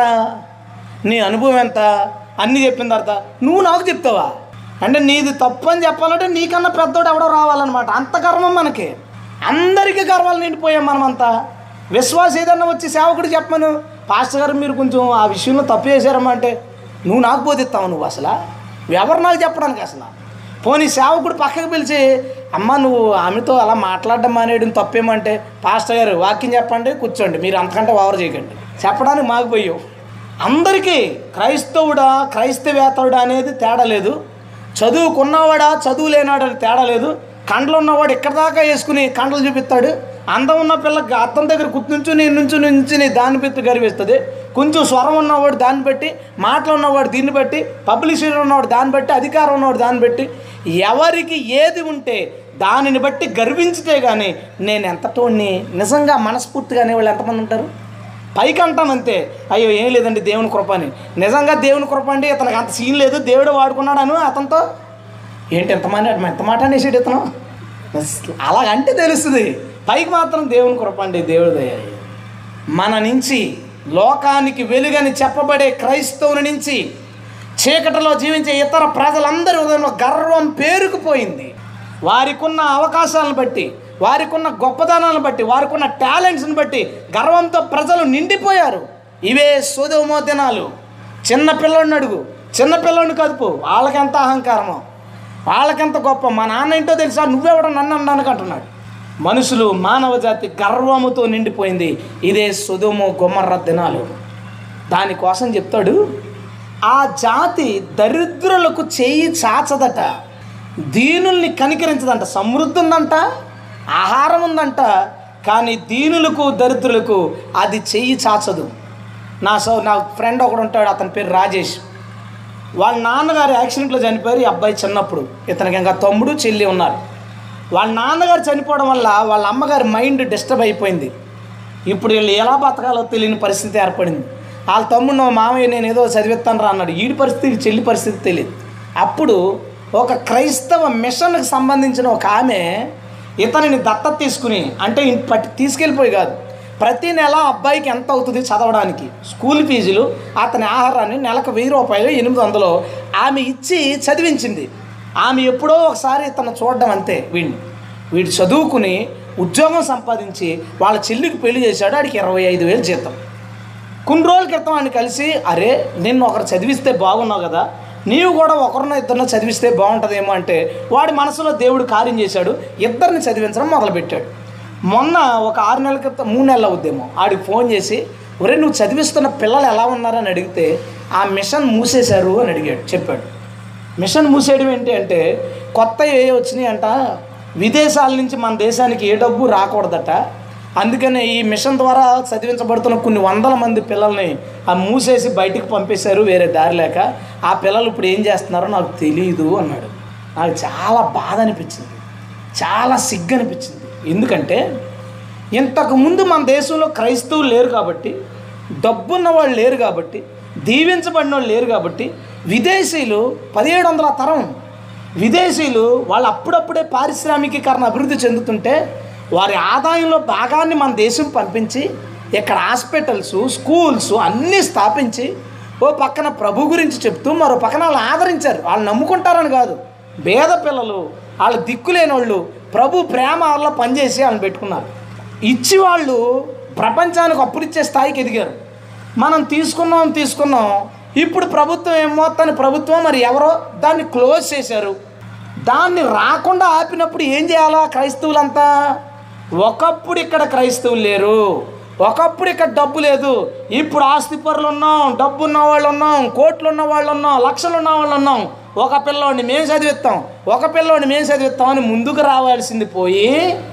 B: నీ అనుభవం ఎంత అన్నీ చెప్పిన తర్వాత నువ్వు నాకు చెప్తావా అంటే నీది తప్పు అని చెప్పాలంటే నీకన్నా పెద్దోడు ఎవడో రావాలన్నమాట అంత గర్వం మనకి అందరికీ గర్వాలు నిండిపోయాం మనమంతా విశ్వాసం ఏదన్నా వచ్చి సేవకుడు చెప్పమను పాస్టర్ గారు మీరు కొంచెం ఆ విషయంలో తప్పు చేశారమ్మా అంటే నువ్వు నాకు బోధిస్తావు నువ్వు అసలు ఎవరు నాకు చెప్పడానికి అసలు పోనీ సేవకుడు పక్కకు పిలిచి అమ్మ నువ్వు ఆమెతో అలా మాట్లాడడం మానేయడం తప్పేమంటే పాస్టర్ గారు వాక్యం చెప్పండి కూర్చోండి మీరు అంతకంటే ఓవర్ చేయకండి చెప్పడానికి మాకు పోయావు అందరికీ క్రైస్తవుడా క్రైస్తవేతరుడా అనేది తేడా లేదు చదువుకున్నవాడా చదువు లేనాడు అని తేడా లేదు కండ్లు ఉన్నవాడు ఇక్కడ దాకా వేసుకుని కండ్లు చూపిస్తాడు అందం ఉన్న పిల్లకి అద్దం దగ్గర కూర్చుని నుంచి నుంచి దాన్ని పెట్టి గర్విస్తుంది కొంచెం స్వరం ఉన్నవాడు దాన్ని బట్టి మాటలు ఉన్నవాడు దీన్ని బట్టి పబ్లిసిటీ ఉన్నవాడు దాన్ని బట్టి అధికారం ఉన్నవాడు దాన్ని బట్టి ఎవరికి ఏది ఉంటే దానిని బట్టి గర్వించితే కానీ నేను ఎంతటోని నిజంగా మనస్ఫూర్తిగా అనేవాళ్ళు ఎంతమంది ఉంటారు పైకి అంటాం అంతే అయ్యో ఏం లేదండి దేవుని కృప అని నిజంగా దేవుని కృప అండి ఇతనికి అంత సీన్ లేదు దేవుడు వాడుకున్నాడను అతనితో ఏంటి ఎంత మాట ఎంత మాట అనేసాడు ఇతను అలాగంటే తెలుస్తుంది పైకి మాత్రం దేవుని కృప అండి దేవుడి దయ మన నుంచి లోకానికి వెలుగని చెప్పబడే క్రైస్తవుని నుంచి చీకటిలో జీవించే ఇతర ప్రజలందరి ఉదయంలో గర్వం పేరుకుపోయింది వారికున్న అవకాశాలను బట్టి వారికున్న గొప్పతనాలను బట్టి వారికున్న టాలెంట్స్ని బట్టి గర్వంతో ప్రజలు నిండిపోయారు ఇవే సోదోమో దినాలు చిన్న పిల్లోడిని అడుగు చిన్న పిల్లోడిని కదుపు వాళ్ళకెంత అహంకారమో వాళ్ళకెంత గొప్ప మా నాన్న ఏంటో తెలుసా నువ్వెవడ నన్ను అనడానికి అంటున్నాడు మనుషులు మానవ జాతి గర్వముతో నిండిపోయింది ఇదే సుధుము గుమ్మర్ర దినాలు దానికోసం చెప్తాడు ఆ జాతి దరిద్రులకు చేయి చాచదట దీనుల్ని కనికరించదంట సమృద్ధి ఉందంట ఆహారం ఉందంట కానీ దీనులకు దరిద్రులకు అది చెయ్యి చాచదు నా సో నా ఫ్రెండ్ ఒకడు ఉంటాడు అతని పేరు రాజేష్ వాళ్ళ నాన్నగారు యాక్సిడెంట్లో చనిపోయారు ఈ అబ్బాయి చిన్నప్పుడు ఇతనికి ఇంకా తమ్ముడు చెల్లి ఉన్నారు వాళ్ళ నాన్నగారు చనిపోవడం వల్ల వాళ్ళ అమ్మగారి మైండ్ డిస్టర్బ్ అయిపోయింది ఇప్పుడు వీళ్ళు ఎలా బతకాలో తెలియని పరిస్థితి ఏర్పడింది వాళ్ళ తమ్ముడు "నా మామయ్య నేను ఏదో చదివిస్తాను రా అన్నాడు ఈడి పరిస్థితి చెల్లి పరిస్థితి తెలియదు అప్పుడు ఒక క్రైస్తవ మిషన్కి సంబంధించిన ఒక ఆమె ఇతనిని దత్తత తీసుకుని అంటే ఇంటి పట్టి తీసుకెళ్ళిపోయి కాదు ప్రతి నెల అబ్బాయికి ఎంత అవుతుంది చదవడానికి స్కూల్ ఫీజులు అతని ఆహారాన్ని నెలకు వెయ్యి రూపాయలు ఎనిమిది వందలు ఆమె ఇచ్చి చదివించింది ఆమె ఎప్పుడో ఒకసారి ఇతను చూడడం అంతే వీడిని వీడు చదువుకుని ఉద్యోగం సంపాదించి వాళ్ళ చెల్లికి పెళ్లి చేశాడు ఆడికి ఇరవై ఐదు వేలు జీతం కొన్ని రోజుల క్రితం ఆయన కలిసి అరే నిన్ను ఒకరు చదివిస్తే బాగున్నావు కదా నీవు కూడా ఒకరినో ఇద్దరినో చదివిస్తే బాగుంటుందేమో అంటే వాడి మనసులో దేవుడు కార్యం చేశాడు ఇద్దరిని చదివించడం మొదలుపెట్టాడు మొన్న ఒక ఆరు నెలల క్రితం మూడు నెలలు అవుద్దేమో ఆడికి ఫోన్ చేసి ఒరే నువ్వు చదివిస్తున్న పిల్లలు ఎలా ఉన్నారని అడిగితే ఆ మిషన్ మూసేశారు అని అడిగాడు చెప్పాడు మిషన్ మూసేయడం ఏంటి అంటే కొత్త ఏ వచ్చినాయి అంట విదేశాల నుంచి మన దేశానికి ఏ డబ్బు రాకూడదట అందుకనే ఈ మిషన్ ద్వారా చదివించబడుతున్న కొన్ని వందల మంది పిల్లల్ని ఆ మూసేసి బయటికి పంపేశారు వేరే దారి లేక ఆ పిల్లలు ఇప్పుడు ఏం చేస్తున్నారో నాకు తెలియదు అన్నాడు నాకు చాలా బాధ అనిపించింది చాలా సిగ్గు అనిపించింది ఎందుకంటే ఇంతకు ముందు మన దేశంలో క్రైస్తవులు లేరు కాబట్టి డబ్బున్న వాళ్ళు లేరు కాబట్టి దీవించబడిన వాళ్ళు లేరు కాబట్టి విదేశీయులు పదిహేడు వందల తరం విదేశీయులు వాళ్ళు అప్పుడప్పుడే పారిశ్రామికీకరణ అభివృద్ధి చెందుతుంటే వారి ఆదాయంలో భాగాన్ని మన దేశం పంపించి ఇక్కడ హాస్పిటల్స్ స్కూల్స్ అన్నీ స్థాపించి ఓ పక్కన ప్రభు గురించి చెప్తూ మరో పక్కన వాళ్ళు ఆదరించారు వాళ్ళు నమ్ముకుంటారని కాదు పేద పిల్లలు వాళ్ళు దిక్కులేని వాళ్ళు ప్రభు ప్రేమ వల్ల పనిచేసి వాళ్ళని పెట్టుకున్నారు ఇచ్చి వాళ్ళు ప్రపంచానికి అప్పుడిచ్చే స్థాయికి ఎదిగారు మనం తీసుకున్నాం తీసుకున్నాం ఇప్పుడు ప్రభుత్వం ఏం మొత్తాన్ని ప్రభుత్వం మరి ఎవరో దాన్ని క్లోజ్ చేశారు దాన్ని రాకుండా ఆపినప్పుడు ఏం చేయాలా క్రైస్తవులంతా ఒకప్పుడు ఇక్కడ క్రైస్తవులు లేరు ఒకప్పుడు ఇక్కడ డబ్బు లేదు ఇప్పుడు ఆస్తి పరులు ఉన్నాం డబ్బు ఉన్న వాళ్ళు ఉన్నాం కోట్లు ఉన్న వాళ్ళు ఉన్నాం లక్షలు ఉన్న వాళ్ళు ఉన్నాం ఒక పిల్లోడిని మేము చదివిస్తాం ఒక పిల్లోడిని మేము చదివిస్తాం అని ముందుకు రావాల్సింది పోయి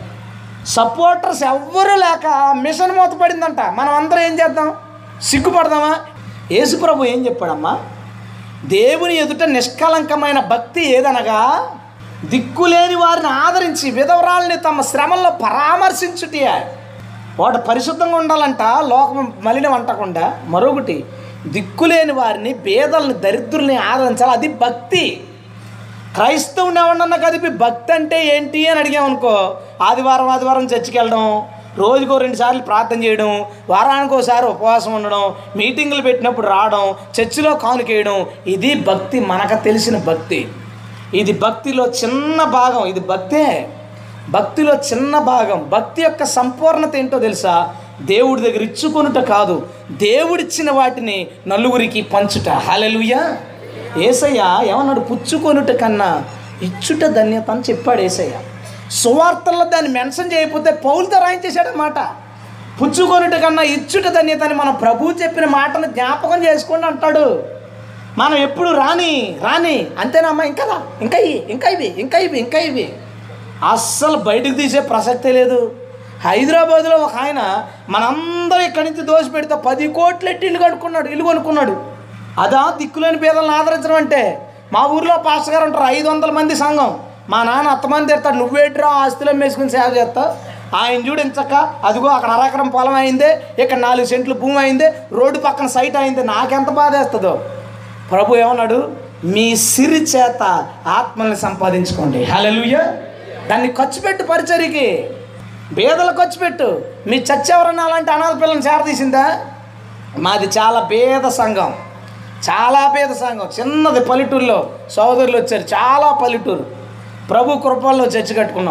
B: సపోర్టర్స్ ఎవ్వరూ లేక మిషన్ మూతపడిందంట మనం అందరం ఏం చేద్దాం సిగ్గుపడదామా యేసుప్రభు ఏం చెప్పాడమ్మా దేవుని ఎదుట నిష్కలంకమైన భక్తి ఏదనగా దిక్కులేని వారిని ఆదరించి విధవరాల్ని తమ శ్రమల్లో పరామర్శించుటే వాడు పరిశుద్ధంగా ఉండాలంట లోకం మలినం అంటకుండా మరొకటి దిక్కులేని వారిని పేదల్ని దరిద్రుల్ని ఆదరించాలి అది భక్తి క్రైస్తవుని ఎవరన్నా కదిపి భక్తి అంటే ఏంటి అని అడిగామనుకో ఆదివారం ఆదివారం చర్చికి వెళ్ళడం రోజుకో రెండు సార్లు ప్రార్థన చేయడం వారానికి ఒకసారి ఉపవాసం ఉండడం మీటింగులు పెట్టినప్పుడు రావడం చర్చిలో కానుకేయడం ఇది భక్తి మనకు తెలిసిన భక్తి ఇది భక్తిలో చిన్న భాగం ఇది భక్తే భక్తిలో చిన్న భాగం భక్తి యొక్క సంపూర్ణత ఏంటో తెలుసా దేవుడి దగ్గర ఇచ్చుకొనుట కాదు దేవుడిచ్చిన వాటిని నలుగురికి పంచుట హలలుయా ఏసయ్య ఏమన్నాడు పుచ్చుకొనుట కన్నా ఇచ్చుట ధన్యత అని చెప్పాడు ఏసయ్య సువార్తల్లో దాన్ని మెన్షన్ చేయకపోతే పౌలతో రాయించేశాడనమాట పుచ్చుకొనుట కన్నా ఇచ్చుట ధన్యత అని మన ప్రభువు చెప్పిన మాటను జ్ఞాపకం చేసుకోండి అంటాడు మనం ఎప్పుడు రాని రాని అంతేనమ్మా ఇంకా రా ఇంకా ఇవి ఇంకా ఇవి ఇంకా ఇవి ఇంకా ఇవి అస్సలు బయటకు తీసే ప్రసక్తే లేదు హైదరాబాద్లో ఒక ఆయన మనందరం ఇక్కడి నుంచి దోసి పెడితే పది కోట్లు ఎట్టి ఇల్లు కట్టుకున్నాడు ఇల్లు కొనుక్కున్నాడు అదా దిక్కులేని పేదలను ఆదరించడం అంటే మా ఊర్లో పాస్టర్ గారు ఉంటారు ఐదు వందల మంది సంఘం మా నాన్న అత్తమంది తిడతాడు నువ్వేట్రా ఆస్తులు అమ్మేసుకుని సేవ చేస్తావు ఆయన చూడు ఎంచక్క అదిగో అక్కడ అరకరం పొలం అయిందే ఇక్కడ నాలుగు సెంట్లు భూమి అయిందే రోడ్డు పక్కన సైట్ అయిందే నాకెంత బాధ వేస్తుందో ప్రభు ఏమన్నాడు మీ సిరి చేత ఆత్మల్ని సంపాదించుకోండి హల్లెలూయా దాన్ని ఖర్చు పెట్టు పరిచర్యకి బేదలు ఖర్చు పెట్టు మీ చర్చ ఎవరన్నా అలాంటి అనాథ పిల్లల్ని చేరదీసిందా మాది చాలా పేద సంఘం చాలా పేద సంఘం చిన్నది పల్లెటూరులో సోదరులు వచ్చారు చాలా పల్లెటూరు ప్రభు కృపల్లో చర్చి కట్టుకున్నాం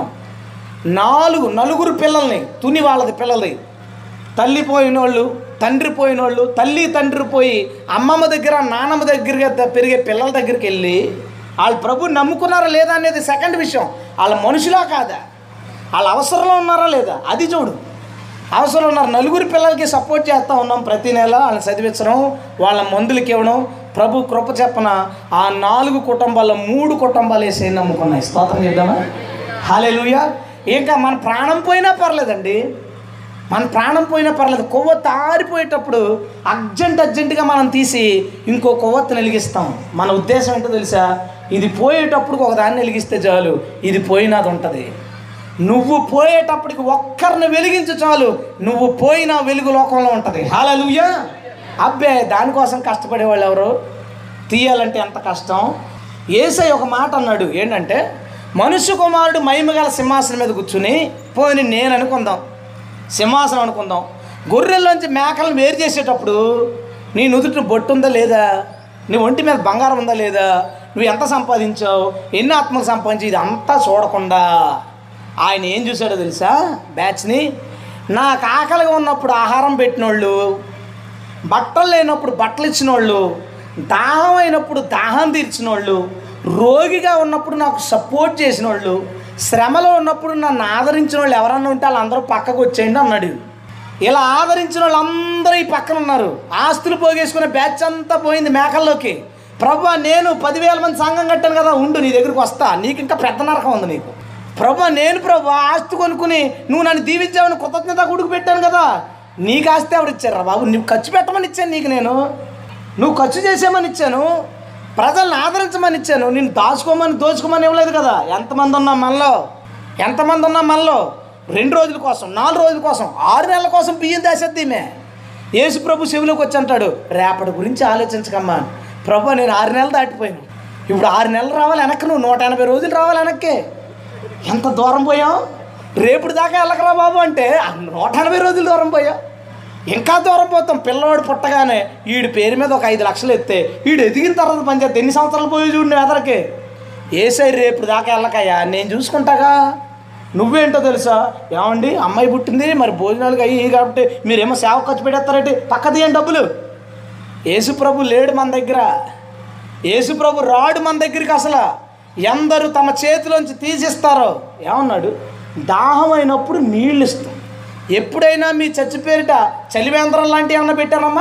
B: నాలుగు నలుగురు పిల్లల్ని తుని వాళ్ళది పిల్లలది తల్లి పోయిన వాళ్ళు తండ్రి పోయిన వాళ్ళు తల్లి తండ్రి పోయి అమ్మమ్మ దగ్గర నాన్నమ్మ దగ్గరగా ద- పెరిగే పిల్లల దగ్గరికి వెళ్ళి వాళ్ళు ప్రభు నమ్ముకున్నారా లేదా అనేది సెకండ్ విషయం వాళ్ళ మనుషులా కాదా వాళ్ళ అవసరంలో ఉన్నారా లేదా అది చూడు అవసరం ఉన్నారు నలుగురు పిల్లలకి సపోర్ట్ చేస్తూ ఉన్నాం ప్రతి నెల వాళ్ళని చదివించడం వాళ్ళ మందులకి ఇవ్వడం ప్రభు కృప చెప్పన ఆ నాలుగు కుటుంబాల్లో మూడు కుటుంబాలు వేసి నమ్ముకున్నాయి స్తోత్రం చేద్దామా హాలేలుయా ఇంకా మన ప్రాణం పోయినా పర్లేదండి మన ప్రాణం పోయినా పర్లేదు కొవ్వొత్తు ఆరిపోయేటప్పుడు అర్జెంట్ అర్జెంటుగా మనం తీసి ఇంకో కొవ్వొత్తుని వెలిగిస్తాం మన ఉద్దేశం ఏంటో తెలుసా ఇది పోయేటప్పుడు ఒక దాన్ని వెలిగిస్తే చాలు ఇది పోయినది ఉంటుంది నువ్వు పోయేటప్పటికి ఒక్కరిని వెలిగించు చాలు నువ్వు పోయిన వెలుగు లోకంలో ఉంటుంది హాలలుయ్యా అబ్బే దానికోసం కష్టపడే వాళ్ళు ఎవరు తీయాలంటే ఎంత కష్టం ఏసై ఒక మాట అన్నాడు ఏంటంటే మనుష్య కుమారుడు మహిమగల సింహాసనం మీద కూర్చుని పోని నేను అనుకుందాం సింహాసనం అనుకుందాం గొర్రెల్లోంచి మేకలను వేరు చేసేటప్పుడు నీ నుదుటిన బొట్టు ఉందా లేదా నీ ఒంటి మీద బంగారం ఉందా లేదా నువ్వు ఎంత సంపాదించావు ఎన్ని ఆత్మలు సంపాదించి ఇది అంతా చూడకుండా ఆయన ఏం చూశాడో తెలుసా బ్యాచ్ని నాకు ఆకలిగా ఉన్నప్పుడు ఆహారం పెట్టినోళ్ళు బట్టలు లేనప్పుడు బట్టలు ఇచ్చిన వాళ్ళు దాహం అయినప్పుడు దాహం తీర్చిన వాళ్ళు రోగిగా ఉన్నప్పుడు నాకు సపోర్ట్ చేసిన వాళ్ళు శ్రమలో ఉన్నప్పుడు నన్ను ఆదరించిన వాళ్ళు ఎవరన్నా ఉంటే వాళ్ళందరూ పక్కకు వచ్చేయండి అన్నాడు ఇలా ఆదరించిన వాళ్ళందరూ ఈ పక్కన ఉన్నారు ఆస్తులు పోగేసుకునే బ్యాచ్ అంతా పోయింది మేకల్లోకి ప్రభు నేను పదివేల మంది సంఘం కట్టాను కదా ఉండు నీ దగ్గరికి వస్తా నీకు ఇంకా పెద్ద నరకం ఉంది నీకు ప్రభు నేను ప్రభు ఆస్తి కొనుక్కుని నువ్వు నన్ను దీవించావని కృతజ్ఞత కొడుకు పెట్టాను కదా నీకు ఆస్తి ఎవరు ఇచ్చారా బాబు నువ్వు ఖర్చు పెట్టమని ఇచ్చాను నీకు నేను నువ్వు ఖర్చు చేసేమని ఇచ్చాను ప్రజల్ని ఆదరించమని ఇచ్చాను నేను దాచుకోమని దోచుకోమని ఇవ్వలేదు కదా ఎంతమంది ఉన్నాం మనలో ఎంతమంది ఉన్నాం మనలో రెండు రోజుల కోసం నాలుగు రోజుల కోసం ఆరు నెలల కోసం బియ్యం దాసేద్ది ఈమె యేసు ప్రభు చెవిలోకి వచ్చి అంటాడు రేపటి గురించి ఆలోచించకమ్మా ప్రభు నేను ఆరు నెలలు దాటిపోయాను ఇప్పుడు ఆరు నెలలు రావాలి వెనక్కి నువ్వు నూట ఎనభై రోజులు రావాలి వెనక్కి ఎంత దూరం పోయావు రేపుడు దాకా వెళ్ళకరా బాబు అంటే ఆ నూట ఎనభై రోజులు దూరం పోయావు ఇంకా దూరం పోతాం పిల్లవాడు పుట్టగానే వీడి పేరు మీద ఒక ఐదు లక్షలు ఎత్తే వీడు ఎదిగిన తర్వాత పనిచేస్తే ఎన్ని సంవత్సరాలు పోయి చూడండి వెదరకి ఏసై రేపు దాకా వెళ్ళకయ్యా నేను చూసుకుంటాగా నువ్వేంటో తెలుసా ఏమండి అమ్మాయి పుట్టింది మరి భోజనాలు అయ్యి కాబట్టి మీరేమో సేవ ఖర్చు పెట్టేస్తారంటే పక్క తీయండి డబ్బులు యేసుప్రభు లేడు మన దగ్గర యేసుప్రభు రాడు మన దగ్గరికి అసలు ఎందరు తమ చేతిలోంచి తీసిస్తారో ఏమన్నాడు దాహం అయినప్పుడు నీళ్ళు ఇస్తాం ఎప్పుడైనా మీ చచ్చి పేరిట చలివేంద్రం లాంటివి ఏమన్నా పెట్టారమ్మా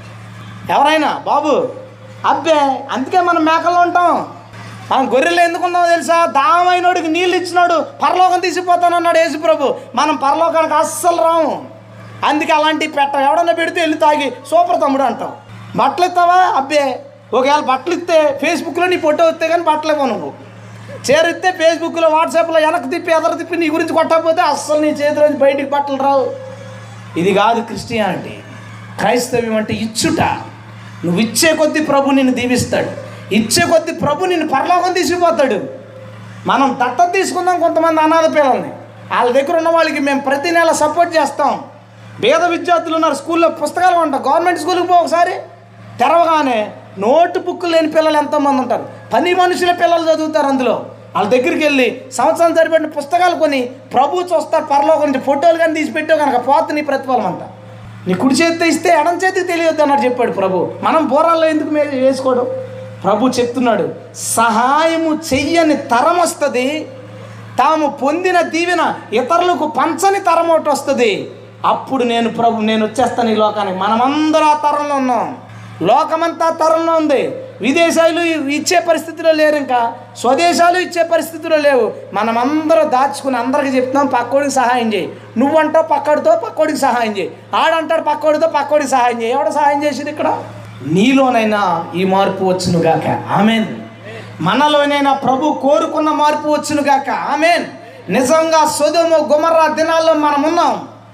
B: ఎవరైనా బాబు అబ్బే అందుకే మనం మేకల్లో ఉంటాం మనం గొర్రెలు ఎందుకున్నామో తెలుసా దాహమైనోడికి నీళ్ళు ఇచ్చినాడు పరలోకం తీసిపోతానన్నాడు యేసుప్రభు మనం పరలోకానికి అస్సలు రాము అందుకే అలాంటివి పెట్టం ఎవడన్నా పెడితే వెళ్ళి తాగి సూపర్ తమ్ముడు అంటాం బట్టలు ఇస్తావా అబ్బే ఒకవేళ బట్టలు ఇస్తే ఫేస్బుక్లో నీ ఫోటో వస్తే కానీ బట్టలు ఇవ్వవు నువ్వు చీర ఇస్తే ఫేస్బుక్లో వాట్సాప్లో వెనక్కి తిప్పి ఎదర తిప్పి నీ గురించి కొట్టకపోతే అస్సలు నీ చేతిలోంచి బయటికి బట్టలు రావు ఇది కాదు క్రిస్టియానిటీ క్రైస్తవ్యం అంటే ఇచ్చుట నువ్వు ఇచ్చే కొద్దీ ప్రభు నిన్ను దీవిస్తాడు ఇచ్చే కొద్దీ ప్రభు నిన్ను పరలోకం తీసుకుపోతాడు మనం దత్తత తీసుకుందాం కొంతమంది అనాథ పిల్లల్ని వాళ్ళ దగ్గర ఉన్న వాళ్ళకి మేము ప్రతి నెల సపోర్ట్ చేస్తాం పేద విద్యార్థులు ఉన్నారు స్కూల్లో పుస్తకాలు ఉంటాం గవర్నమెంట్ స్కూల్కి పో ఒకసారి తెరవగానే నోటు బుక్ లేని పిల్లలు ఎంతోమంది ఉంటారు పని మనుషుల పిల్లలు చదువుతారు అందులో వాళ్ళ దగ్గరికి వెళ్ళి సంవత్సరం సరిపడిన పుస్తకాలు కొని ప్రభు చూస్తారు పరలోకం నుంచి ఫోటోలు కానీ తీసి పెట్టావు కనుక పోతుంది నీ ప్రతిఫలం అంతా నీ కుడి చేతితో ఇస్తే ఎడం చేతికి తెలియద్దు అన్నట్టు చెప్పాడు ప్రభు మనం బోరాల్లో ఎందుకు మే వేసుకోవడం ప్రభు చెప్తున్నాడు సహాయము చెయ్యని తరం వస్తుంది తాము పొందిన దీవెన ఇతరులకు పంచని తరం ఒకటి వస్తుంది అప్పుడు నేను ప్రభు నేను వచ్చేస్తాను ఈ లోకానికి మనమందరం ఆ తరంలో ఉన్నాం లోకమంతా ఆ తరంలో ఉంది విదేశాలు ఇచ్చే పరిస్థితిలో లేరు ఇంకా స్వదేశాలు ఇచ్చే పరిస్థితిలో లేవు మనమందరం దాచుకుని అందరికి చెప్తాం పక్కోడికి సహాయం చేయి నువ్వంటావు పక్కోడితో పక్కోడికి సహాయం చేయి ఆడంటాడు పక్కోడితో పక్కోడికి సహాయం చేయి ఎవడ సహాయం చేసింది ఇక్కడ నీలోనైనా ఈ మార్పు వచ్చునుగాక ఆమెన్ మనలోనైనా ప్రభు కోరుకున్న మార్పు వచ్చునుగాక ఆమెన్ నిజంగా సొదము గుమర్రా దినాల్లో మనం ఉన్నాం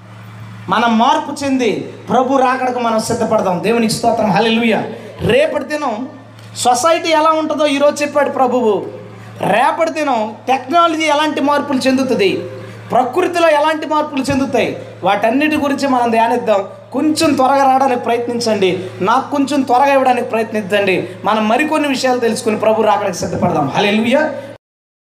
B: మనం మార్పు చెంది ప్రభు రాకడకు మనం సిద్ధపడదాం దేవునికి స్తోత్రం హల్లెలూయా రేపటి దినం సొసైటీ ఎలా ఉంటుందో ఈరోజు చెప్పాడు ప్రభువు రేపటి దినం టెక్నాలజీ ఎలాంటి మార్పులు చెందుతుంది ప్రకృతిలో ఎలాంటి మార్పులు చెందుతాయి వాటన్నిటి గురించి మనం ధ్యానిద్దాం కొంచెం త్వరగా రావడానికి ప్రయత్నించండి నాకు కొంచెం త్వరగా ఇవ్వడానికి ప్రయత్నించండి మనం మరికొన్ని విషయాలు తెలుసుకుని ప్రభు రాకడానికి సిద్ధపడదాం హల్లెలూయా